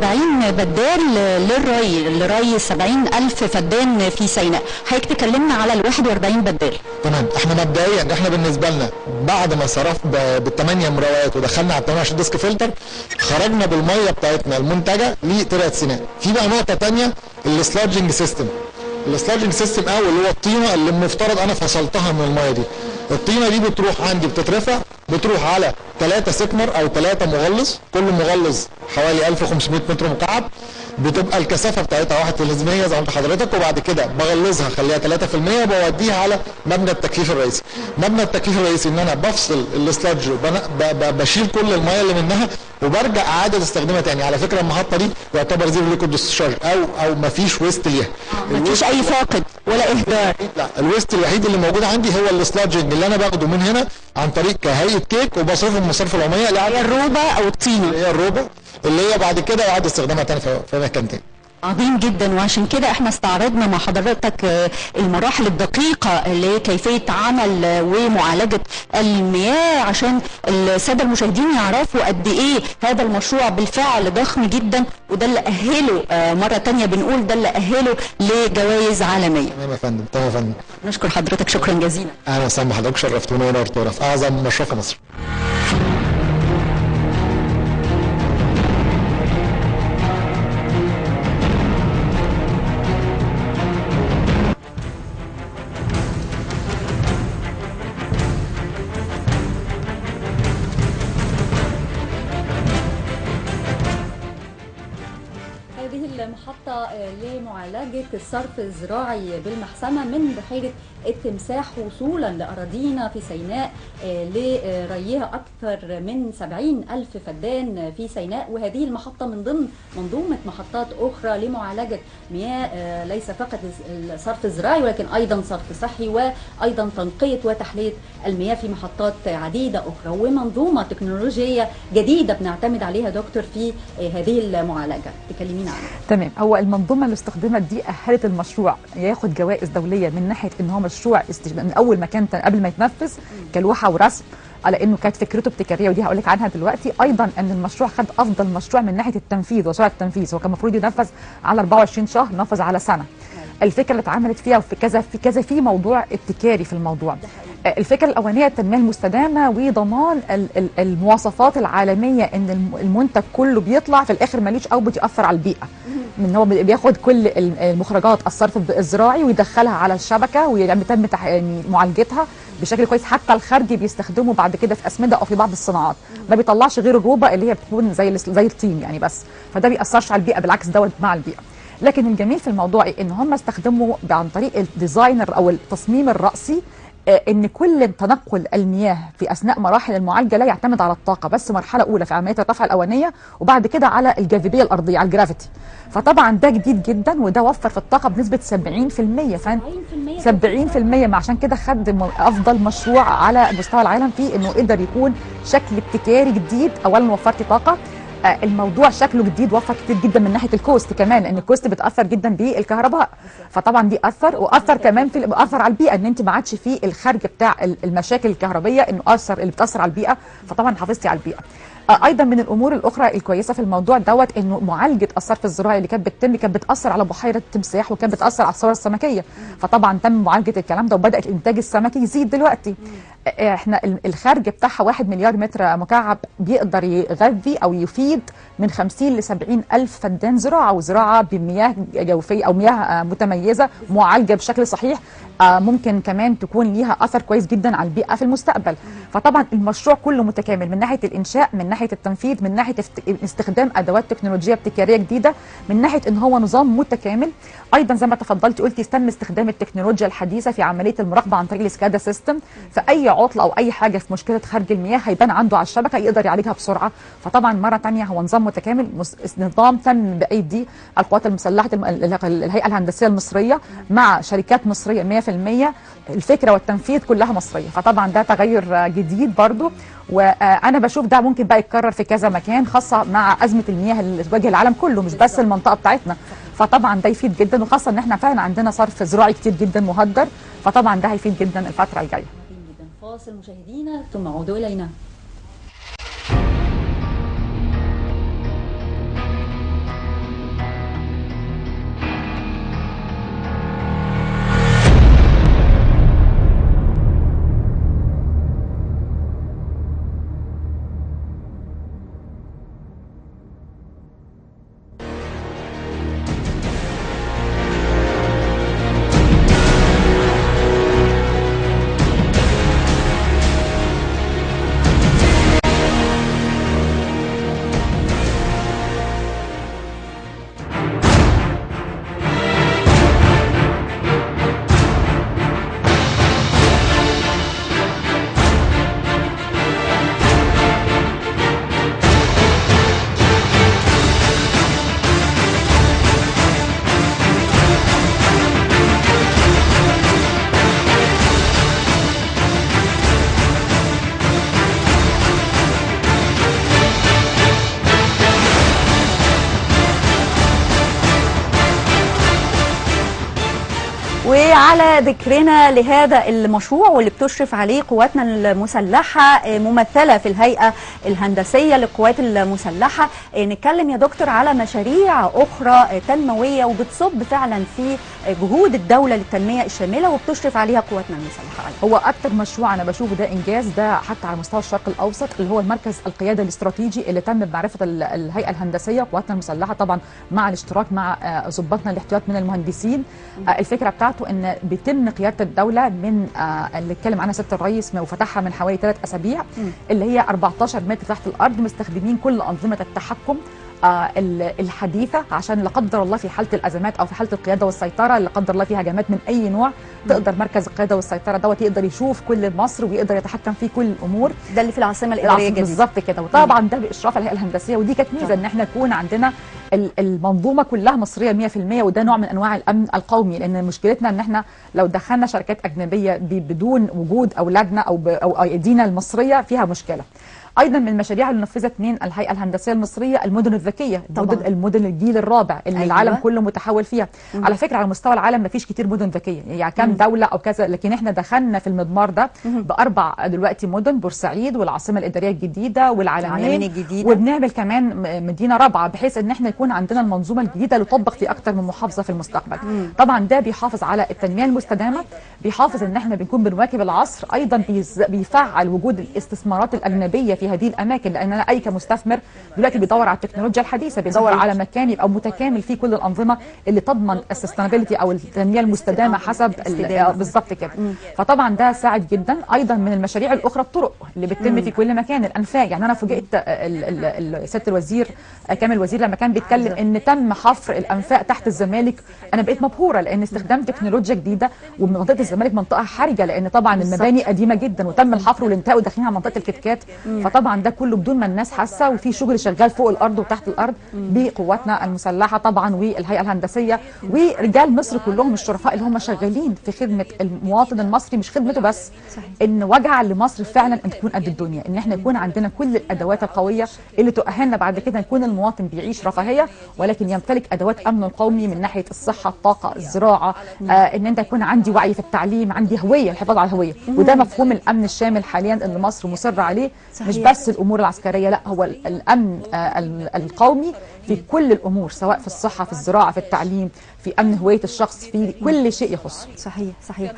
41 بدال للري لري 70 ألف فدان في سيناء حضرتك تكلمنا على ال 41 بدال تمام احنا مبدئيا احنا بالنسبه لنا بعد ما صرف ب- بالثمانيه مراوات ودخلنا على 28 ديسك فلتر خرجنا بالميه بتاعتنا المنتجه لترعه سيناء في بقى نقطه ثانيه السلاجنج سيستم السلاجنج سيستم او اللي هو الطينه اللي المفترض انا فصلتها من الميه دي الطينه دي بتروح عندي بتترفع بتروح على ثلاثة سكمر او ثلاثة مغلظ كل مغلظ حوالي 1500 متر مكعب بتبقى الكثافه بتاعتها 1% زي ما قلت لحضرتك وبعد كده بغلظها اخليها 3% وبوديها على مبنى التكييف الرئيسي مبنى التكييف الرئيسي ان انا بفصل السلادج وبن- ب- ب- بشيل كل الميه اللي منها وبرجع اعاده استخدامها تاني على فكره المحطه دي يعتبر زيرو ليكويد ديسشارج او او ما فيش ويست ليها مفيش اي فاقد ولا اهدار لا الويست الوحيد اللي موجود عندي هو السلاجنج اللي انا باخده من هنا عن طريق كهيئه كيك وبصرفه من المصارف العموميه هي اللي الروبه او الطينه اللي هي الروبه اللي هي بعد كده يعاد استخدامها تاني في في مكان تاني عظيم جدا وعشان كده احنا استعرضنا مع حضرتك آه، المراحل الدقيقة لكيفية عمل آه، ومعالجة المياه عشان السادة المشاهدين يعرفوا قد ايه هذا المشروع بالفعل ضخم جدا وده اللي أهله آه، مرة تانية بنقول ده اللي أهله لجوائز عالمية تمام يا فندم تمام يا فندم نشكر حضرتك شكرا جزيلا اهلا وسهلا بحضرتك شرفتونا ونورتونا في اعظم مشروع في مصر هذه المحطة آه، لمعالجة الصرف الزراعي بالمحسمة من بحيرة التمساح وصولا لأراضينا في سيناء آه، لريها أكثر من 70 ألف فدان في سيناء وهذه المحطة من ضمن منظومة محطات أخرى لمعالجة مياه آه، ليس فقط الصرف الزراعي ولكن أيضا صرف صحي وأيضا تنقية وتحلية المياه في محطات عديدة أخرى ومنظومة تكنولوجية جديدة بنعتمد عليها دكتور في آه، هذه المعالجة تكلمينا عنها تمام هو المنظومه اللي استخدمت دي اهلت المشروع ياخد جوائز دوليه من ناحيه ان هو مشروع استج... من اول ما كان قبل ما يتنفذ كلوحه ورسم على انه كانت فكرته ابتكاريه ودي هقول لك عنها دلوقتي ايضا ان المشروع خد افضل مشروع من ناحيه التنفيذ وسرعه التنفيذ هو كان المفروض ينفذ على 24 شهر نفذ على سنه الفكره اللي اتعملت فيها وفي كذا في كذا في موضوع ابتكاري في الموضوع آه، الفكره الاولانيه التنميه المستدامه وضمان ال- ال- المواصفات العالميه ان الم- المنتج كله بيطلع في الاخر ماليش اوبت ياثر على البيئه ان هو بي- بياخد كل ال- المخرجات الصرف الزراعي ويدخلها على الشبكه ويتم تح- يعني معالجتها بشكل كويس حتى الخارجي بيستخدمه بعد كده في اسمده او في بعض الصناعات ما بيطلعش غير الروبه اللي هي بتكون زي الس- زي الطين يعني بس فده بيأثرش على البيئه بالعكس دوت مع البيئه لكن الجميل في الموضوع ايه ان هم استخدموا عن طريق الديزاينر او التصميم الرأسي آه، ان كل تنقل المياه في اثناء مراحل المعالجه لا يعتمد على الطاقه بس مرحله اولى في عمليه الرفع الاولانيه وبعد كده على الجاذبيه الارضيه على الجرافيتي فطبعا ده جديد جدا وده وفر في الطاقه بنسبه 70% فانت 70% ما عشان كده خد م- افضل مشروع على مستوى العالم فيه انه قدر يكون شكل ابتكاري جديد اولا وفرت طاقه آه، الموضوع شكله جديد وفر كتير جدا من ناحيه الكوست كمان ان الكوست بتاثر جدا بالكهرباء فطبعا دي اثر واثر كمان في اثر على البيئه ان انت ما عادش فيه الخرج بتاع ال- المشاكل الكهربيه انه اثر اللي بتاثر على البيئه فطبعا حافظتي على البيئه آه، ايضا من الامور الاخرى الكويسه في الموضوع دوت انه معالجه الصرف الزراعي اللي كانت بتتم كانت بتاثر على بحيره التمساح وكانت بتاثر على الثروه السمكيه فطبعا تم معالجه الكلام ده وبدات الانتاج السمكي يزيد دلوقتي آه، احنا ال- الخرج بتاعها 1 مليار متر مكعب بيقدر يغذي او يفيد من 50 ل 70 الف فدان زراعه وزراعه بمياه جوفيه او مياه آه، متميزه معالجه بشكل صحيح آه، ممكن كمان تكون ليها اثر كويس جدا على البيئه في المستقبل فطبعا المشروع كله متكامل من ناحيه الانشاء من ناحيه التنفيذ من ناحيه است- استخدام ادوات تكنولوجيه ابتكاريه جديده من ناحيه ان هو نظام متكامل ايضا زي ما تفضلت قلتي تم استخدام التكنولوجيا الحديثه في عمليه المراقبه عن طريق السكادا سيستم فاي عطله او اي حاجه في مشكله خرج المياه هيبان عنده على الشبكه يقدر يعالجها بسرعه فطبعا مره ثانيه هو نظام متكامل مس- نظام تم بايدي القوات المسلحه الم- ال- الهيئه الهندسيه المصريه مع شركات مصريه 100% الفكره والتنفيذ كلها مصريه فطبعا ده تغير آه، جديد برضو وانا بشوف ده ممكن بقى يتكرر في كذا مكان خاصه مع ازمه المياه اللي تواجه العالم كله مش بس المنطقه بتاعتنا فطبعا ده يفيد جدا وخاصه ان احنا فعلا عندنا صرف زراعي كتير جدا مهدر فطبعا ده هيفيد جدا الفتره الجايه جدا فاصل مشاهدينا ثم عودوا الينا على ذكرنا لهذا المشروع واللي بتشرف عليه قواتنا المسلحة آه، ممثلة في الهيئة الهندسية للقوات المسلحة آه، نتكلم يا دكتور على مشاريع أخرى آه، تنموية وبتصب فعلا في آه، جهود الدولة للتنمية الشاملة وبتشرف عليها قواتنا المسلحة أيضا. هو اكتر مشروع انا بشوفه ده انجاز ده حتى على مستوى الشرق الاوسط اللي هو المركز القياده الاستراتيجي اللي تم بمعرفه ال- الهيئه الهندسيه وقواتنا المسلحه طبعا مع الاشتراك مع آه، ضباطنا الاحتياط من المهندسين آه، الفكره بتاعته ان بيتم قياده الدوله من آه، اللي اتكلم عنها سياده الرئيس وفتحها من حوالي ثلاث اسابيع اللي هي 14 متر تحت الارض مستخدمين كل انظمه التحكم آه، ال- الحديثه عشان لا قدر الله في حاله الازمات او في حاله القياده والسيطره لا قدر الله في هجمات من اي نوع تقدر مركز القياده والسيطره دوت يقدر يشوف كل مصر ويقدر يتحكم في كل الامور ده اللي في العاصمة الإدارية العاصمة الجديدة بالظبط كده وطبعا ده باشراف الهيئه الهندسيه ودي كانت ميزه ان احنا يكون عندنا ال- المنظومه كلها مصريه 100% وده نوع من انواع الامن القومي لان مشكلتنا ان احنا لو دخلنا شركات اجنبيه ب- بدون وجود اولادنا او ب- او ايدينا المصريه فيها مشكله ايضا من المشاريع اللي نفذت من الهيئه الهندسيه المصريه المدن الذكيه طبعاً. المدن, المدن الجيل الرابع اللي أيوة. أيوة. العالم كله متحول فيها مم. على فكره على مستوى العالم مفيش كتير مدن ذكيه يعني كم مم. دوله او كذا لكن احنا دخلنا في المضمار ده باربع دلوقتي مدن بورسعيد والعاصمه الاداريه الجديده العالمين والعالمين الجديدة. وبنعمل كمان م- مدينه رابعه بحيث ان احنا يكون عندنا المنظومه الجديده اللي تطبق في اكتر من محافظه في المستقبل طبعا ده بيحافظ على التنميه المستدامه بيحافظ ان احنا بنكون بنواكب العصر ايضا بيز- بيفعل وجود الاستثمارات الاجنبيه في هذه الاماكن لان انا اي كمستثمر دلوقتي بيدور على التكنولوجيا الحديثه بيدور صحيح. على مكان يبقى متكامل فيه كل الانظمه اللي تضمن السستينابيلتي او التنميه المستدامه حسب ال- استدامة. آه، بالظبط كده فطبعا ده ساعد جدا ايضا من المشاريع الاخرى الطرق اللي بتتم في كل مكان الانفاق يعني انا فوجئت آه، ال- ال- ال- سياده الوزير آه، كامل الوزير لما كان بيتكلم ان تم حفر الانفاق تحت الزمالك انا بقيت مبهوره لان استخدام تكنولوجيا جديده ومنطقه الزمالك منطقه حرجه لان طبعا المباني قديمه جدا وتم الحفر والانتهاء وداخلين على منطقه الكتكات فطبعا ده كله بدون ما الناس حاسه وفي شغل شغال فوق الارض وتحت الارض بقواتنا المسلحه طبعا والهيئه الهندسيه ورجال مصر كلهم الشرفاء اللي هم شغالين في خدمه المواطن المصري مش خدمته بس صحيح. ان وجع لمصر فعلا ان تكون قد الدنيا ان احنا يكون عندنا كل الادوات القويه اللي تؤهلنا بعد كده يكون المواطن بيعيش رفاهيه ولكن يمتلك ادوات امن القومي من ناحيه الصحه الطاقه الزراعه آه ان انت يكون عندي وعي في التعليم عندي هويه الحفاظ على الهويه وده مفهوم الامن الشامل حاليا اللي مصر مصره عليه مش صحيح. بس الامور العسكريه لا هو ال- الامن آه ال- القومي في كل الامور سواء في الصحه في الزراعه في التعليم في امن هويه الشخص في كل شيء يخصه صحيح صحيح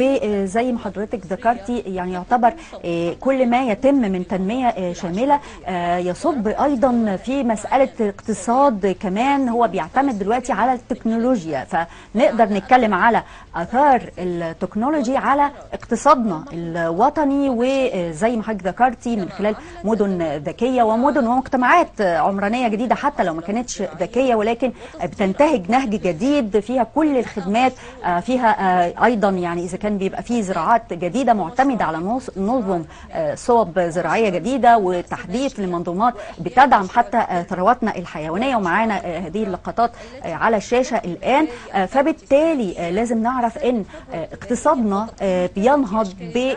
وزي ما حضرتك ذكرتي يعني يعتبر آه، كل ما يتم من تنمية آه، شاملة آه، يصب أيضا في مسألة اقتصاد كمان هو بيعتمد دلوقتي على التكنولوجيا فنقدر نتكلم على أثار التكنولوجي على اقتصادنا الوطني وزي ما حضرتك ذكرتي من خلال مدن ذكية ومدن ومجتمعات عمرانية جديدة حتى لو ما كانتش ذكية ولكن بتنتهج نهج جديد فيها كل الخدمات آه، فيها آه، ايضا يعني اذا كان بيبقى فيه زراعات جديده معتمده على نص- نظم آه، صوب زراعيه جديده وتحديث لمنظومات بتدعم حتى آه، ثرواتنا الحيوانيه ومعانا آه، هذه اللقطات آه، على الشاشه الان آه، فبالتالي آه، لازم نعرف ان آه، اقتصادنا آه، بينهض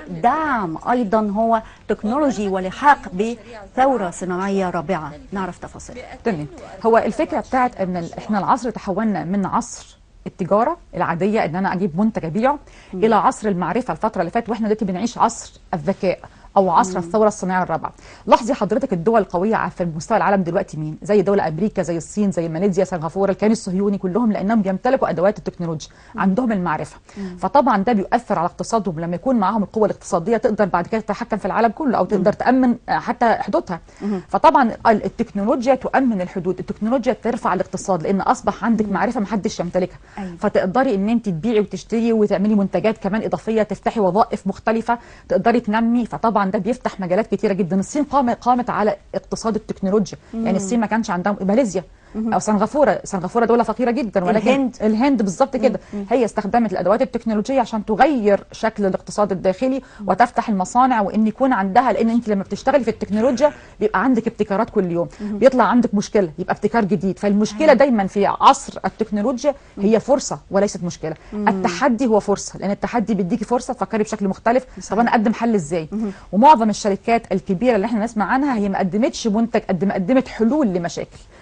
بدعم ايضا هو تكنولوجي ولحاق بثوره صناعيه رابعه نعرف تفاصيل تمام هو الفكره بتاعت ان ال- احنا العصر تحولنا من عصر التجاره العاديه ان انا اجيب منتج ابيعه الى عصر المعرفه الفتره اللي فاتت واحنا دلوقتي بنعيش عصر الذكاء او عصر الثوره الصناعيه الرابعه لاحظي حضرتك الدول القويه ع- في مستوى العالم دلوقتي مين زي دول امريكا زي الصين زي ماليزيا سنغافوره الكيان الصهيوني كلهم لانهم بيمتلكوا ادوات التكنولوجيا عندهم المعرفه فطبعا ده بيؤثر على اقتصادهم لما يكون معاهم القوه الاقتصاديه تقدر بعد كده تتحكم في العالم كله او تقدر تامن آه، حتى حدودها فطبعا ال- التكنولوجيا تؤمن الحدود التكنولوجيا ترفع الاقتصاد لان اصبح عندك معرفه محدش يمتلكها أيوة. فتقدري ان انت تبيعي وتشتري وتعملي منتجات كمان اضافيه تفتحي وظائف مختلفه تقدري تنمي فطبعا ده بيفتح مجالات كتيره جدا الصين قامت قامت على اقتصاد التكنولوجيا يعني الصين ما كانش عندها ماليزيا او سنغافوره سنغافوره دوله فقيره جدا ولكن الهند. الهند بالظبط كده هي استخدمت الادوات التكنولوجيه عشان تغير شكل الاقتصاد الداخلي وتفتح المصانع وان يكون عندها لان انت لما بتشتغلي في التكنولوجيا بيبقى عندك ابتكارات كل يوم بيطلع عندك مشكله يبقى ابتكار جديد فالمشكله دايما في عصر التكنولوجيا هي فرصه وليست مشكله التحدي هو فرصه لان التحدي بيديكي فرصه تفكري بشكل مختلف طب انا اقدم حل ازاي ومعظم الشركات الكبيره اللي احنا نسمع عنها هي ما قدمتش منتج قد ما قدمت حلول لمشاكل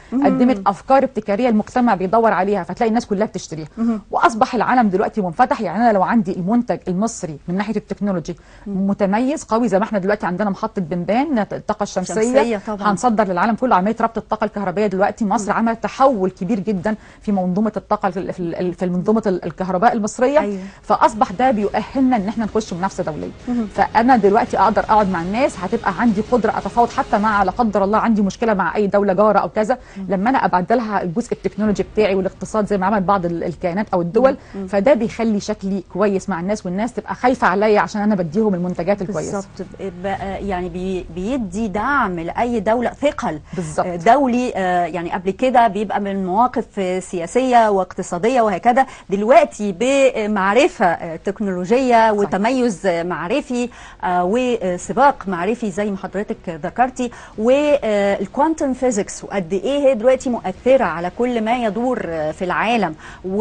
قدمت افكار ابتكاريه المجتمع بيدور عليها فتلاقي الناس كلها بتشتريها واصبح العالم دلوقتي منفتح يعني انا لو عندي المنتج المصري من ناحيه التكنولوجي متميز قوي زي ما احنا دلوقتي عندنا محطه بنبان الطاقه الشمسيه شمسية طبعاً. هنصدر للعالم كله عمليه ربط الطاقه الكهربائيه دلوقتي مصر عملت تحول كبير جدا في منظومه الطاقه في في- في منظومه الكهرباء المصريه أيوة. فاصبح ده بيؤهلنا ان احنا نخش منافسه دوليه فانا دلوقتي اقدر اقعد مع الناس هتبقى عندي قدره اتفاوض حتى مع لا قدر الله عندي مشكله مع اي دوله جاره او كذا لما انا ابدلها الجزء التكنولوجي بتاعي والاقتصاد زي ما عمل بعض ال- الكيانات او الدول فده بيخلي شكلي كويس مع الناس والناس تبقى خايفه عليا عشان انا بديهم المنتجات الكويسه بالظبط بقى يعني بي بيدي دعم لاي دوله ثقل بالظبط. آه، دولي آه، يعني قبل كده بيبقى من مواقف آه، سياسيه واقتصاديه وهكذا دلوقتي بمعرفه آه، تكنولوجيه وتميز آه، معرفي آه، وسباق معرفي زي ما حضرتك ذكرتي والكوانتم فيزيكس وقد ايه هي دلوقتي مؤثره على كل ما يدور آه، في العالم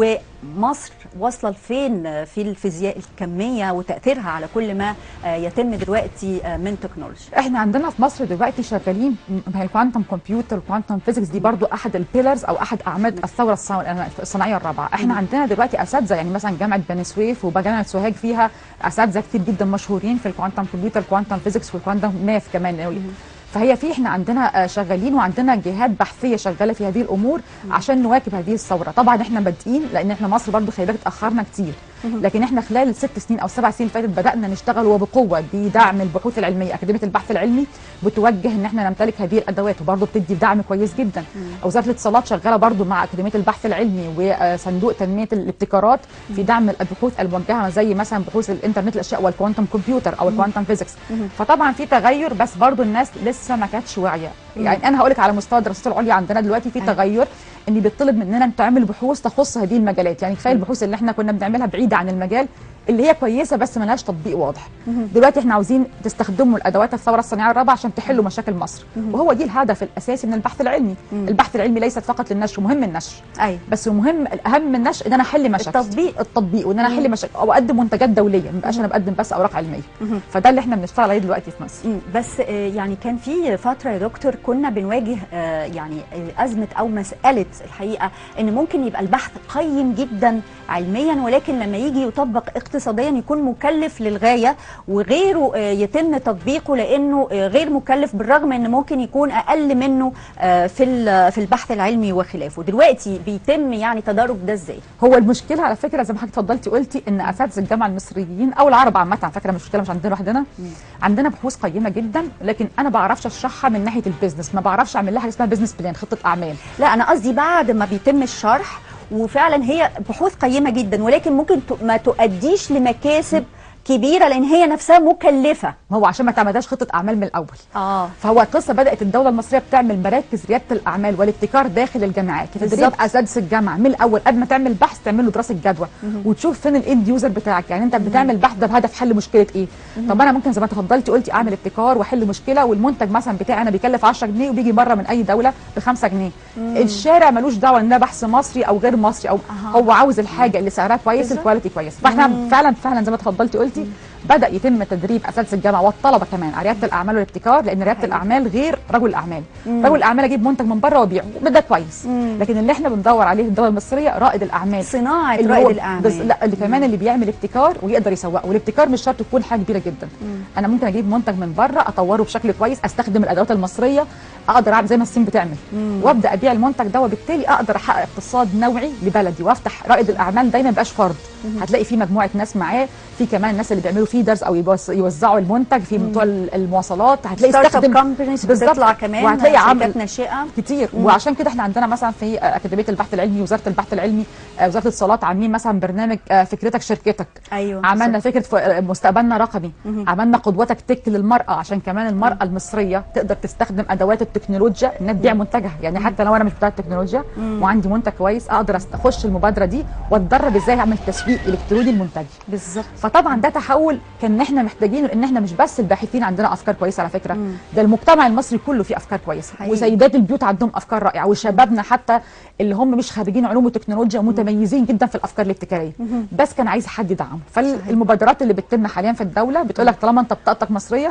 ومصر واصله لفين آه، في الفيزياء الكميه وتاثيرها على كل ما آه، يتم دلوقتي آه، من تكنولوجيا احنا عندنا في مصر دلوقتي شغالين ما هي الكوانتم كمبيوتر الكوانتم فيزيكس دي برضو احد البيلرز او احد اعمده الثوره الصنا- الصناعيه الرابعه احنا عندنا دلوقتي اساتذه يعني مثلا جامعه بني سويف وجامعه سوهاج فيها اساتذه كتير جدا مشهورين في الكوانتم كمبيوتر الكوانتم فيزيكس والكوانتم ماث كمان فهي في احنا عندنا آه، شغالين وعندنا جهات بحثيه شغاله في هذه الامور عشان نواكب هذه الثوره طبعا احنا بادئين لان احنا مصر برضو خلي بالك اتاخرنا كتير لكن احنا خلال الست سنين او السبع سنين اللي فاتت بدانا نشتغل وبقوه بدعم البحوث العلميه اكاديميه البحث العلمي بتوجه ان احنا نمتلك هذه الادوات وبرضه بتدي دعم كويس جدا وزاره الاتصالات شغاله برضه مع اكاديميه البحث العلمي وصندوق تنميه الابتكارات في دعم البحوث الموجهه زي مثلا بحوث الانترنت الاشياء والكوانتم كمبيوتر او الكوانتم فيزيكس فطبعا في تغير بس برضه الناس لسه ما كانتش واعيه يعني انا هقول لك على مستوى الدراسات العليا عندنا دلوقتي في تغير ان بيطلب مننا ان تعمل بحوث تخص هذه المجالات يعني كفايه البحوث اللي احنا كنا بنعملها بعيده عن المجال اللي هي كويسه بس ملهاش تطبيق واضح دلوقتي احنا عاوزين تستخدموا الادوات الثوره الصناعيه الرابعه عشان تحلوا مشاكل مصر وهو دي الهدف الاساسي من البحث العلمي البحث العلمي ليست فقط للنشر مهم النشر ايوه بس المهم الاهم من النشر ان انا احل مشاكل التطبيق. التطبيق وان انا احل مشاكل او اقدم منتجات دوليه ما بقاش انا بقدم بس اوراق علميه فده اللي احنا بنشتغل عليه دلوقتي في مصر مم، بس آه، يعني كان في فتره يا دكتور كنا بنواجه آه، يعني آه، ازمه او مساله الحقيقه ان ممكن يبقى البحث قيم جدا علميا ولكن لما يجي يطبق اقتصاديا يكون مكلف للغايه وغيره آه، يتم تطبيقه لانه آه، غير مكلف بالرغم ان ممكن يكون اقل منه آه، في ال- في البحث العلمي وخلافه دلوقتي بيتم يعني تدرج ده ازاي هو المشكله على فكره زي ما حضرتك اتفضلتي قلتي ان اساتذه الجامعه المصريين او العرب عامه على فكره المشكله مش عندنا لوحدنا عندنا بحوث قيمه جدا لكن انا بعرفش اشرحها من ناحيه البيزنس ما بعرفش اعمل لها حاجه اسمها بيزنس بلان خطه اعمال لا انا قصدي بعد ما بيتم الشرح وفعلا هي بحوث قيمه جدا ولكن ممكن ت- ما تؤديش لمكاسب كبيره لان هي نفسها مكلفه ما هو عشان ما تعملهاش خطه اعمال من الاول اه فهو القصه بدات الدوله المصريه بتعمل مراكز رياده الاعمال والابتكار داخل الجامعات تدريب بالظبط. اساتذه الجامعه من الاول قبل ما تعمل بحث تعمل له دراسه جدوى وتشوف فين الاند يوزر بتاعك يعني انت بتعمل بحث ده بهدف حل مشكله ايه طب انا ممكن زي ما تفضلتي قلتي اعمل ابتكار واحل مشكله والمنتج مثلا بتاعي انا بيكلف 10 جنيه وبيجي بره من اي دوله ب 5 جنيه الشارع ملوش دعوه ان ده بحث مصري او غير مصري او هو عاوز الحاجه اللي سعرها كويس بالظبط. الكواليتي كويس فاحنا فعلا فعلا زي ما تفضلتي قلتي بدا يتم تدريب اساتذه الجامعه والطلبه كمان على رياده الاعمال والابتكار لان رياده الاعمال غير رجل الاعمال رجل الاعمال اجيب منتج من بره وابيعه ده كويس لكن اللي احنا بندور عليه في الدوله المصريه رائد الاعمال صناعه اللي رائد هو الاعمال بس لا اللي كمان اللي بيعمل ابتكار ويقدر يسوقه والابتكار مش شرط يكون حاجه كبيره جدا انا ممكن اجيب منتج من بره اطوره بشكل كويس استخدم الادوات المصريه اقدر اعمل زي ما الصين بتعمل وابدا ابيع المنتج ده وبالتالي اقدر احقق اقتصاد نوعي لبلدي وافتح رائد الاعمال دايما مبقاش فرد هتلاقي في مجموعه ناس معاه في كمان الناس اللي بيعملوا فيدرز او يوز- يوزعوا المنتج في بتوع المواصلات هتلاقي ستارت اب استخدم كومبانيز بالظبط. بتطلع كمان وهتلاقي عمل شركات ناشئه كتير وعشان كده احنا عندنا مثلا في آه، اكاديميه البحث العلمي وزاره البحث العلمي آه، وزاره الاتصالات عاملين مثلا برنامج آه، فكرتك شركتك ايوه عملنا فكره ف- آه، مستقبلنا رقمي عملنا قدوتك تك للمراه عشان كمان المراه المصريه تقدر تستخدم ادوات التكنولوجيا انها تبيع منتجها يعني حتى لو انا مش بتاع التكنولوجيا وعندي منتج كويس اقدر أست- اخش المبادره دي واتدرب ازاي اعمل تسويق الكتروني لمنتجي بالظبط فطبعا ده تحول كان احنا محتاجينه لان احنا مش بس الباحثين عندنا افكار كويسه على فكره ده المجتمع المصري كله فيه افكار كويسه حقيقي. وسيدات البيوت عندهم افكار رائعه وشبابنا حتى اللي هم مش خريجين علوم وتكنولوجيا متميزين جدا في الافكار الابتكاريه بس كان عايز حد يدعمه فالمبادرات اللي بتتم حاليا في الدوله بتقول لك طالما انت بطاقتك مصريه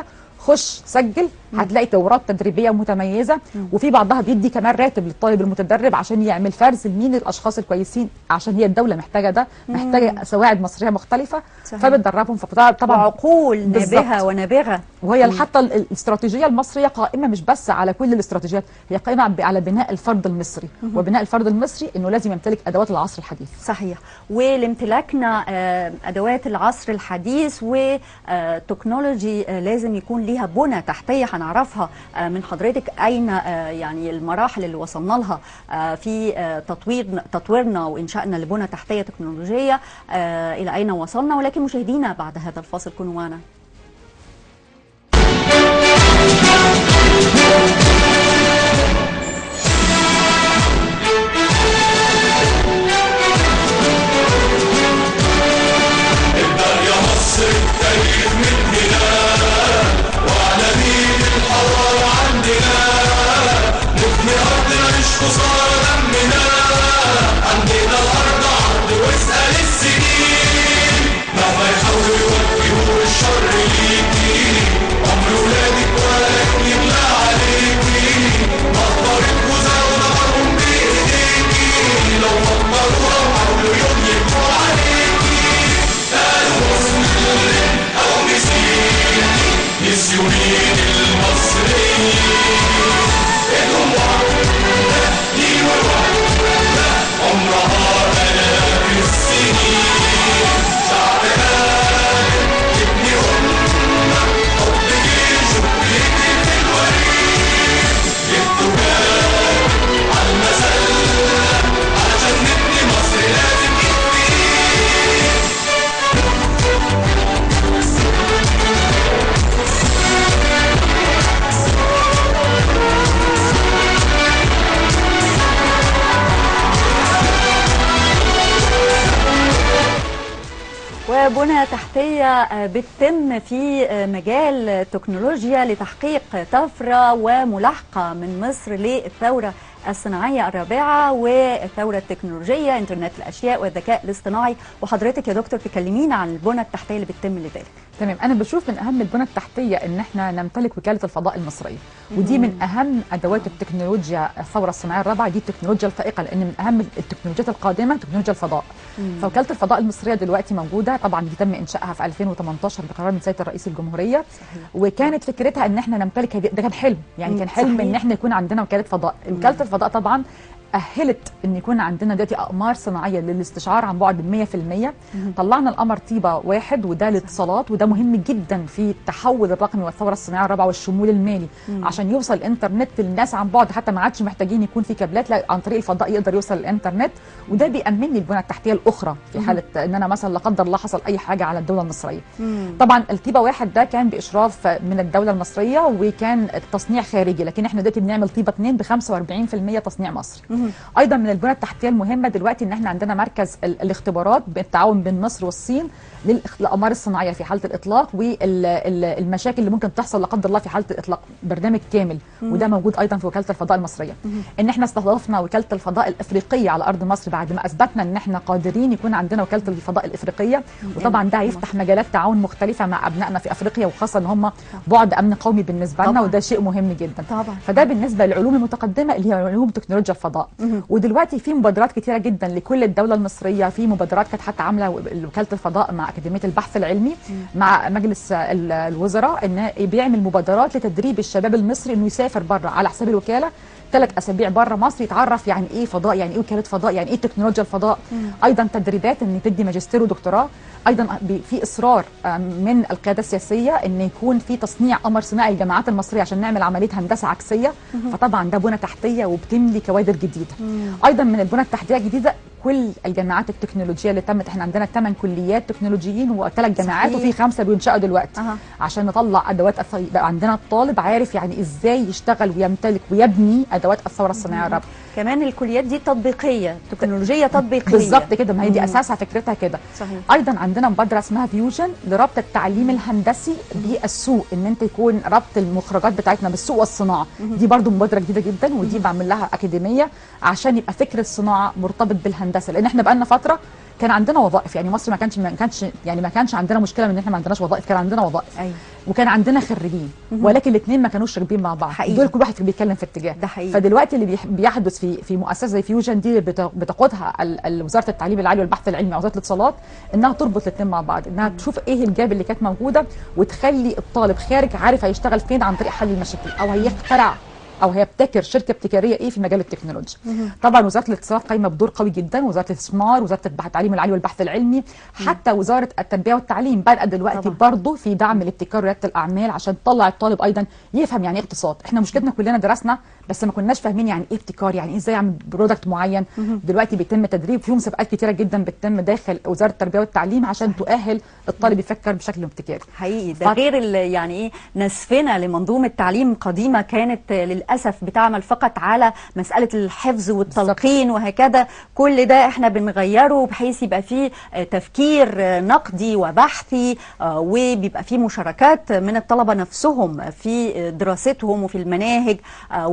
خش سجل هتلاقي دورات تدريبيه متميزه وفي بعضها بيدي كمان راتب للطالب المتدرب عشان يعمل فرز لمين الاشخاص الكويسين عشان هي الدوله محتاجه ده محتاجه سواعد مصريه مختلفه صحيح. فبتدربهم فطبعا طبعا وعقول بالظبط. نابهه ونابغه وهي حتى ال- الاستراتيجيه المصريه قائمه مش بس على كل الاستراتيجيات هي قائمه ب- على بناء الفرد المصري وبناء الفرد المصري انه لازم يمتلك ادوات العصر الحديث صحيح ولامتلاكنا آه، ادوات العصر الحديث وتكنولوجي لازم يكون ليها بنى تحتيه هنعرفها آه، من حضرتك اين آه، يعني المراحل اللي وصلنا لها آه، في آه، تطوير تطويرنا وانشائنا لبنى تحتيه تكنولوجيه آه، الى اين وصلنا ولكن مشاهدينا بعد هذا الفاصل كونوا معنا وبنى تحتية آه، بتتم في آه، مجال التكنولوجيا لتحقيق طفرة وملاحقة من مصر للثورة الصناعية الرابعة والثورة التكنولوجية انترنت الأشياء والذكاء الاصطناعي وحضرتك يا دكتور تكلمينا عن البنى التحتية اللي بتتم لذلك تمام انا بشوف من اهم البنى التحتيه ان احنا نمتلك وكاله الفضاء المصريه ودي من اهم ادوات التكنولوجيا الثوره الصناعيه الرابعه دي التكنولوجيا الفائقه لان من اهم التكنولوجيات القادمه تكنولوجيا الفضاء فوكاله الفضاء المصريه دلوقتي موجوده طبعا دي تم انشائها في 2018 بقرار من سياده الرئيس الجمهوريه وكانت فكرتها ان احنا نمتلك هذه ده كان حلم يعني مم، كان حلم صحيح. ان احنا يكون عندنا وكاله فضاء وكاله الفضاء طبعا أهلت إن يكون عندنا دلوقتي أقمار صناعية للاستشعار عن بعد 100% طلعنا القمر طيبة واحد وده الاتصالات وده مهم جدا في التحول الرقمي والثورة الصناعية الرابعة والشمول المالي عشان يوصل الإنترنت للناس عن بعد حتى ما عادش محتاجين يكون في كابلات لا عن طريق الفضاء يقدر يوصل الإنترنت وده بيأمن لي البنى التحتية الأخرى في حالة إن أنا مثلا لا قدر الله حصل أي حاجة على الدولة المصرية طبعا الطيبة واحد ده كان بإشراف من الدولة المصرية وكان تصنيع خارجي لكن احنا دلوقتي بنعمل طيبة 2 ب 45% تصنيع مصري ايضا من البنى التحتيه المهمه دلوقتي ان احنا عندنا مركز ال- الاختبارات بالتعاون بين مصر والصين للإخ- للاقمار الصناعيه في حاله الاطلاق والمشاكل اللي ممكن تحصل لا قدر الله في حاله الاطلاق برنامج كامل وده موجود ايضا في وكاله الفضاء المصريه ان احنا استضفنا وكاله الفضاء الافريقيه على ارض مصر بعد ما اثبتنا ان احنا قادرين يكون عندنا وكاله الفضاء الافريقيه وطبعا ده هيفتح مجالات تعاون مختلفه مع ابنائنا في افريقيا وخاصه ان هم بعد امن قومي بالنسبه لنا طبعاً. وده شيء مهم جدا طبعاً. فده بالنسبه للعلوم المتقدمه اللي هي علوم تكنولوجيا الفضاء ودلوقتي في مبادرات كتيره جدا لكل الدوله المصريه في مبادرات كانت حتى عامله وكاله الفضاء مع اكاديميه البحث العلمي مع مجلس ال- الوزراء ان بيعمل مبادرات لتدريب الشباب المصري انه يسافر بره على حساب الوكاله ثلاث اسابيع بره مصر يتعرف يعني ايه فضاء يعني ايه وكاله فضاء يعني ايه تكنولوجيا الفضاء ايضا تدريبات ان تدي ماجستير ودكتوراه ايضا بي- في اصرار آم، من القياده السياسيه ان يكون في تصنيع قمر صناعي للجامعات المصريه عشان نعمل عمليه هندسه عكسيه فطبعا ده بنى تحتيه وبتملي كوادر جديده ايضا من البنى التحتيه الجديده كل الجامعات التكنولوجيه اللي تمت احنا عندنا ثمان كليات تكنولوجيين وثلاث جامعات صحيح. وفي خمسه بينشأوا دلوقتي أها. عشان نطلع ادوات الث- يبقى عندنا الطالب عارف يعني ازاي يشتغل ويمتلك ويبني ادوات الثوره الصناعيه الرابعه كمان الكليات دي تطبيقية تكنولوجية تطبيقية بالظبط كده ما هي دي اساسها فكرتها كده صحيح. ايضا عندنا مبادره اسمها فيوجن لربط التعليم الهندسي بالسوق ان انت يكون ربط المخرجات بتاعتنا بالسوق والصناعه دي برضو مبادره جديده جدا ودي بعمل لها اكاديميه عشان يبقى فكر الصناعه مرتبط بالهندسه الهندسه لان احنا بقالنا فتره كان عندنا وظائف يعني مصر ما كانش ما كانش يعني ما كانش عندنا مشكله من ان احنا ما عندناش وظائف كان عندنا وظائف أيوة. وكان عندنا خريجين ولكن الاثنين ما كانوش راكبين مع بعض حقيقي. دول كل واحد كان بيتكلم في اتجاه ده حقيقي. فدلوقتي اللي بيح- بيحدث في في مؤسسه زي فيوجن دي بت- بتقودها ال- ال- وزاره التعليم العالي والبحث العلمي او وزاره الاتصالات انها تربط الاثنين مع بعض انها تشوف ايه الجاب اللي كانت موجوده وتخلي الطالب خارج عارف هيشتغل فين عن طريق حل المشاكل او هيخترع او هيبتكر شركه ابتكاريه ايه في مجال التكنولوجيا طبعا وزاره الاتصالات قايمه بدور قوي جدا وزاره الاستثمار وزاره البحث- التعليم العالي والبحث العلمي حتى وزاره التربيه والتعليم بدأ دلوقتي طبعاً. برضه في دعم الابتكار ورياده الاعمال عشان تطلع الطالب ايضا يفهم يعني ايه اقتصاد احنا مشكلتنا كلنا درسنا بس ما كناش فاهمين يعني ايه ابتكار يعني ايه ازاي اعمل برودكت معين دلوقتي بيتم تدريب في مسابقات كتيره جدا بتتم داخل وزاره التربيه والتعليم عشان تؤهل الطالب يفكر بشكل ابتكاري حقيقي ده فط- غير ال- يعني ايه نسفنا لمنظومه تعليم قديمه كانت آه، للاسف بتعمل فقط على مساله الحفظ والتلقين وهكذا كل ده احنا بنغيره بحيث يبقى فيه آه، تفكير آه، نقدي وبحثي آه، وبيبقى فيه مشاركات من الطلبه نفسهم في آه، دراستهم وفي المناهج آه،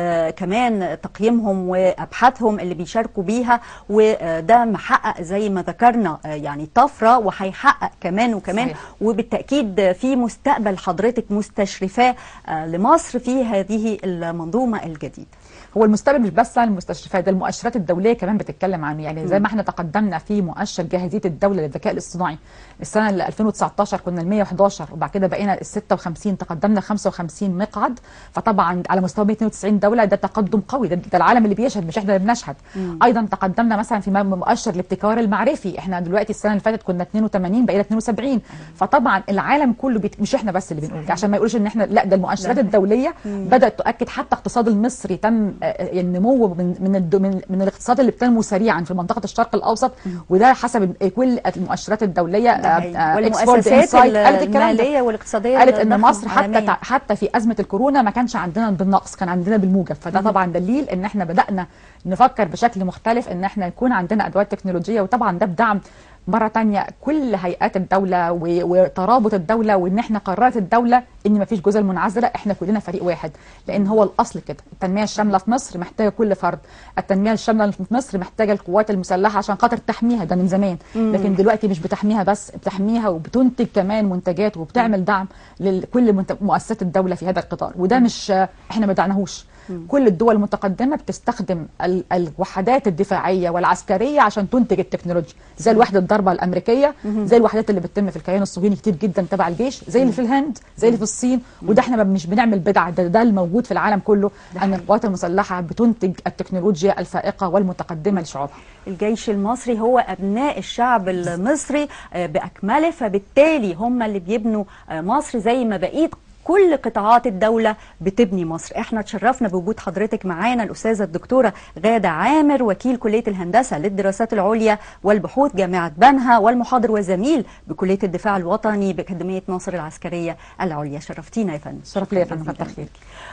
وكمان تقييمهم وابحاثهم اللي بيشاركوا بيها وده محقق زي ما ذكرنا آه، يعني طفره وهيحقق كمان وكمان صحيح. وبالتأكيد في مستقبل حضرتك مستشرفاه آه، لمصر في هذه المنظومة الجديدة هو المستقبل مش بس عن المستشرفات ده المؤشرات الدوليه كمان بتتكلم عنه يعني زي ما احنا تقدمنا في مؤشر جاهزيه الدوله للذكاء الاصطناعي السنه اللي 2019 كنا ال 111 وبعد كده بقينا ال 56 تقدمنا 55 مقعد فطبعا على مستوى 192 دوله ده تقدم قوي ده, ده العالم اللي بيشهد مش احنا اللي بنشهد ايضا تقدمنا مثلا في مؤشر الابتكار المعرفي احنا دلوقتي السنه اللي فاتت كنا 82 بقينا 72 فطبعا العالم كله بيت... مش احنا بس اللي بنقول عشان ما يقولوش ان احنا لا ده المؤشرات لا. الدوليه بدات تؤكد حتى اقتصاد المصري تم آه، النمو من من الد- من, من الاقتصاد اللي بتنمو سريعا في منطقه الشرق الاوسط وده حسب كل المؤشرات الدوليه ده حقيقي. آه، آه، والمؤسسات Export Insight قالت الكلام ده. المالية والاقتصادية قالت ان الضخمة مصر حتى عالمياً. تع- حتى في ازمه الكورونا ما كانش عندنا بالنقص كان عندنا بالموجب فده طبعا دليل ان احنا بدانا نفكر بشكل مختلف ان احنا يكون عندنا ادوات تكنولوجيه وطبعا ده بدعم مرة تانية كل هيئات الدولة و- وترابط الدولة وإن إحنا قررت الدولة إن مفيش جزر منعزلة إحنا كلنا فريق واحد لأن هو الأصل كده التنمية الشاملة في مصر محتاجة كل فرد التنمية الشاملة في مصر محتاجة القوات المسلحة عشان خاطر تحميها ده من زمان لكن دلوقتي مش بتحميها بس بتحميها وبتنتج كمان منتجات وبتعمل دعم لكل منت- مؤسسات الدولة في هذا القطار وده مش إحنا ما دعناهوش كل الدول المتقدمه بتستخدم ال- الوحدات الدفاعيه والعسكريه عشان تنتج التكنولوجيا زي الوحده الضربه الامريكيه زي الوحدات اللي بتتم في الكيان الصهيوني كتير جدا تبع الجيش زي اللي في الهند زي اللي في الصين وده احنا مش بنعمل بدعه ده, ده الموجود في العالم كله ان القوات المسلحه بتنتج التكنولوجيا الفائقه والمتقدمه لشعوبها الجيش المصري هو أبناء الشعب المصري آه، بأكمله فبالتالي هم اللي بيبنوا آه، مصر زي ما بقيت كل قطاعات الدولة بتبني مصر احنا تشرفنا بوجود حضرتك معانا الأستاذة الدكتورة غادة عامر وكيل كلية الهندسة للدراسات العليا والبحوث جامعة بنها والمحاضر وزميل بكلية الدفاع الوطني بأكاديمية ناصر العسكرية العليا شرفتينا يا فندم شرف ليا يا فندم كتر خيرك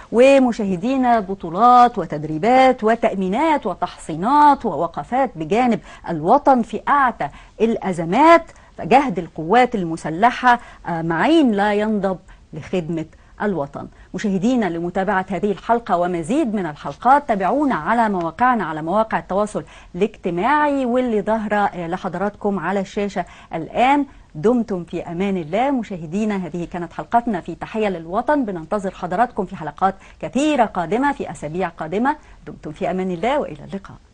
ومشاهدينا بطولات وتدريبات وتأمينات وتحصينات ووقفات بجانب الوطن في أعتى الأزمات فجهد القوات المسلحة آه، معين لا ينضب لخدمة الوطن مشاهدينا لمتابعة هذه الحلقة ومزيد من الحلقات تابعونا على مواقعنا على مواقع التواصل الاجتماعي واللي ظاهرة آه، لحضراتكم على الشاشة الآن دمتم في أمان الله مشاهدينا هذه كانت حلقتنا في تحية للوطن بننتظر حضراتكم في حلقات كثيرة قادمة في أسابيع قادمة دمتم في أمان الله وإلى اللقاء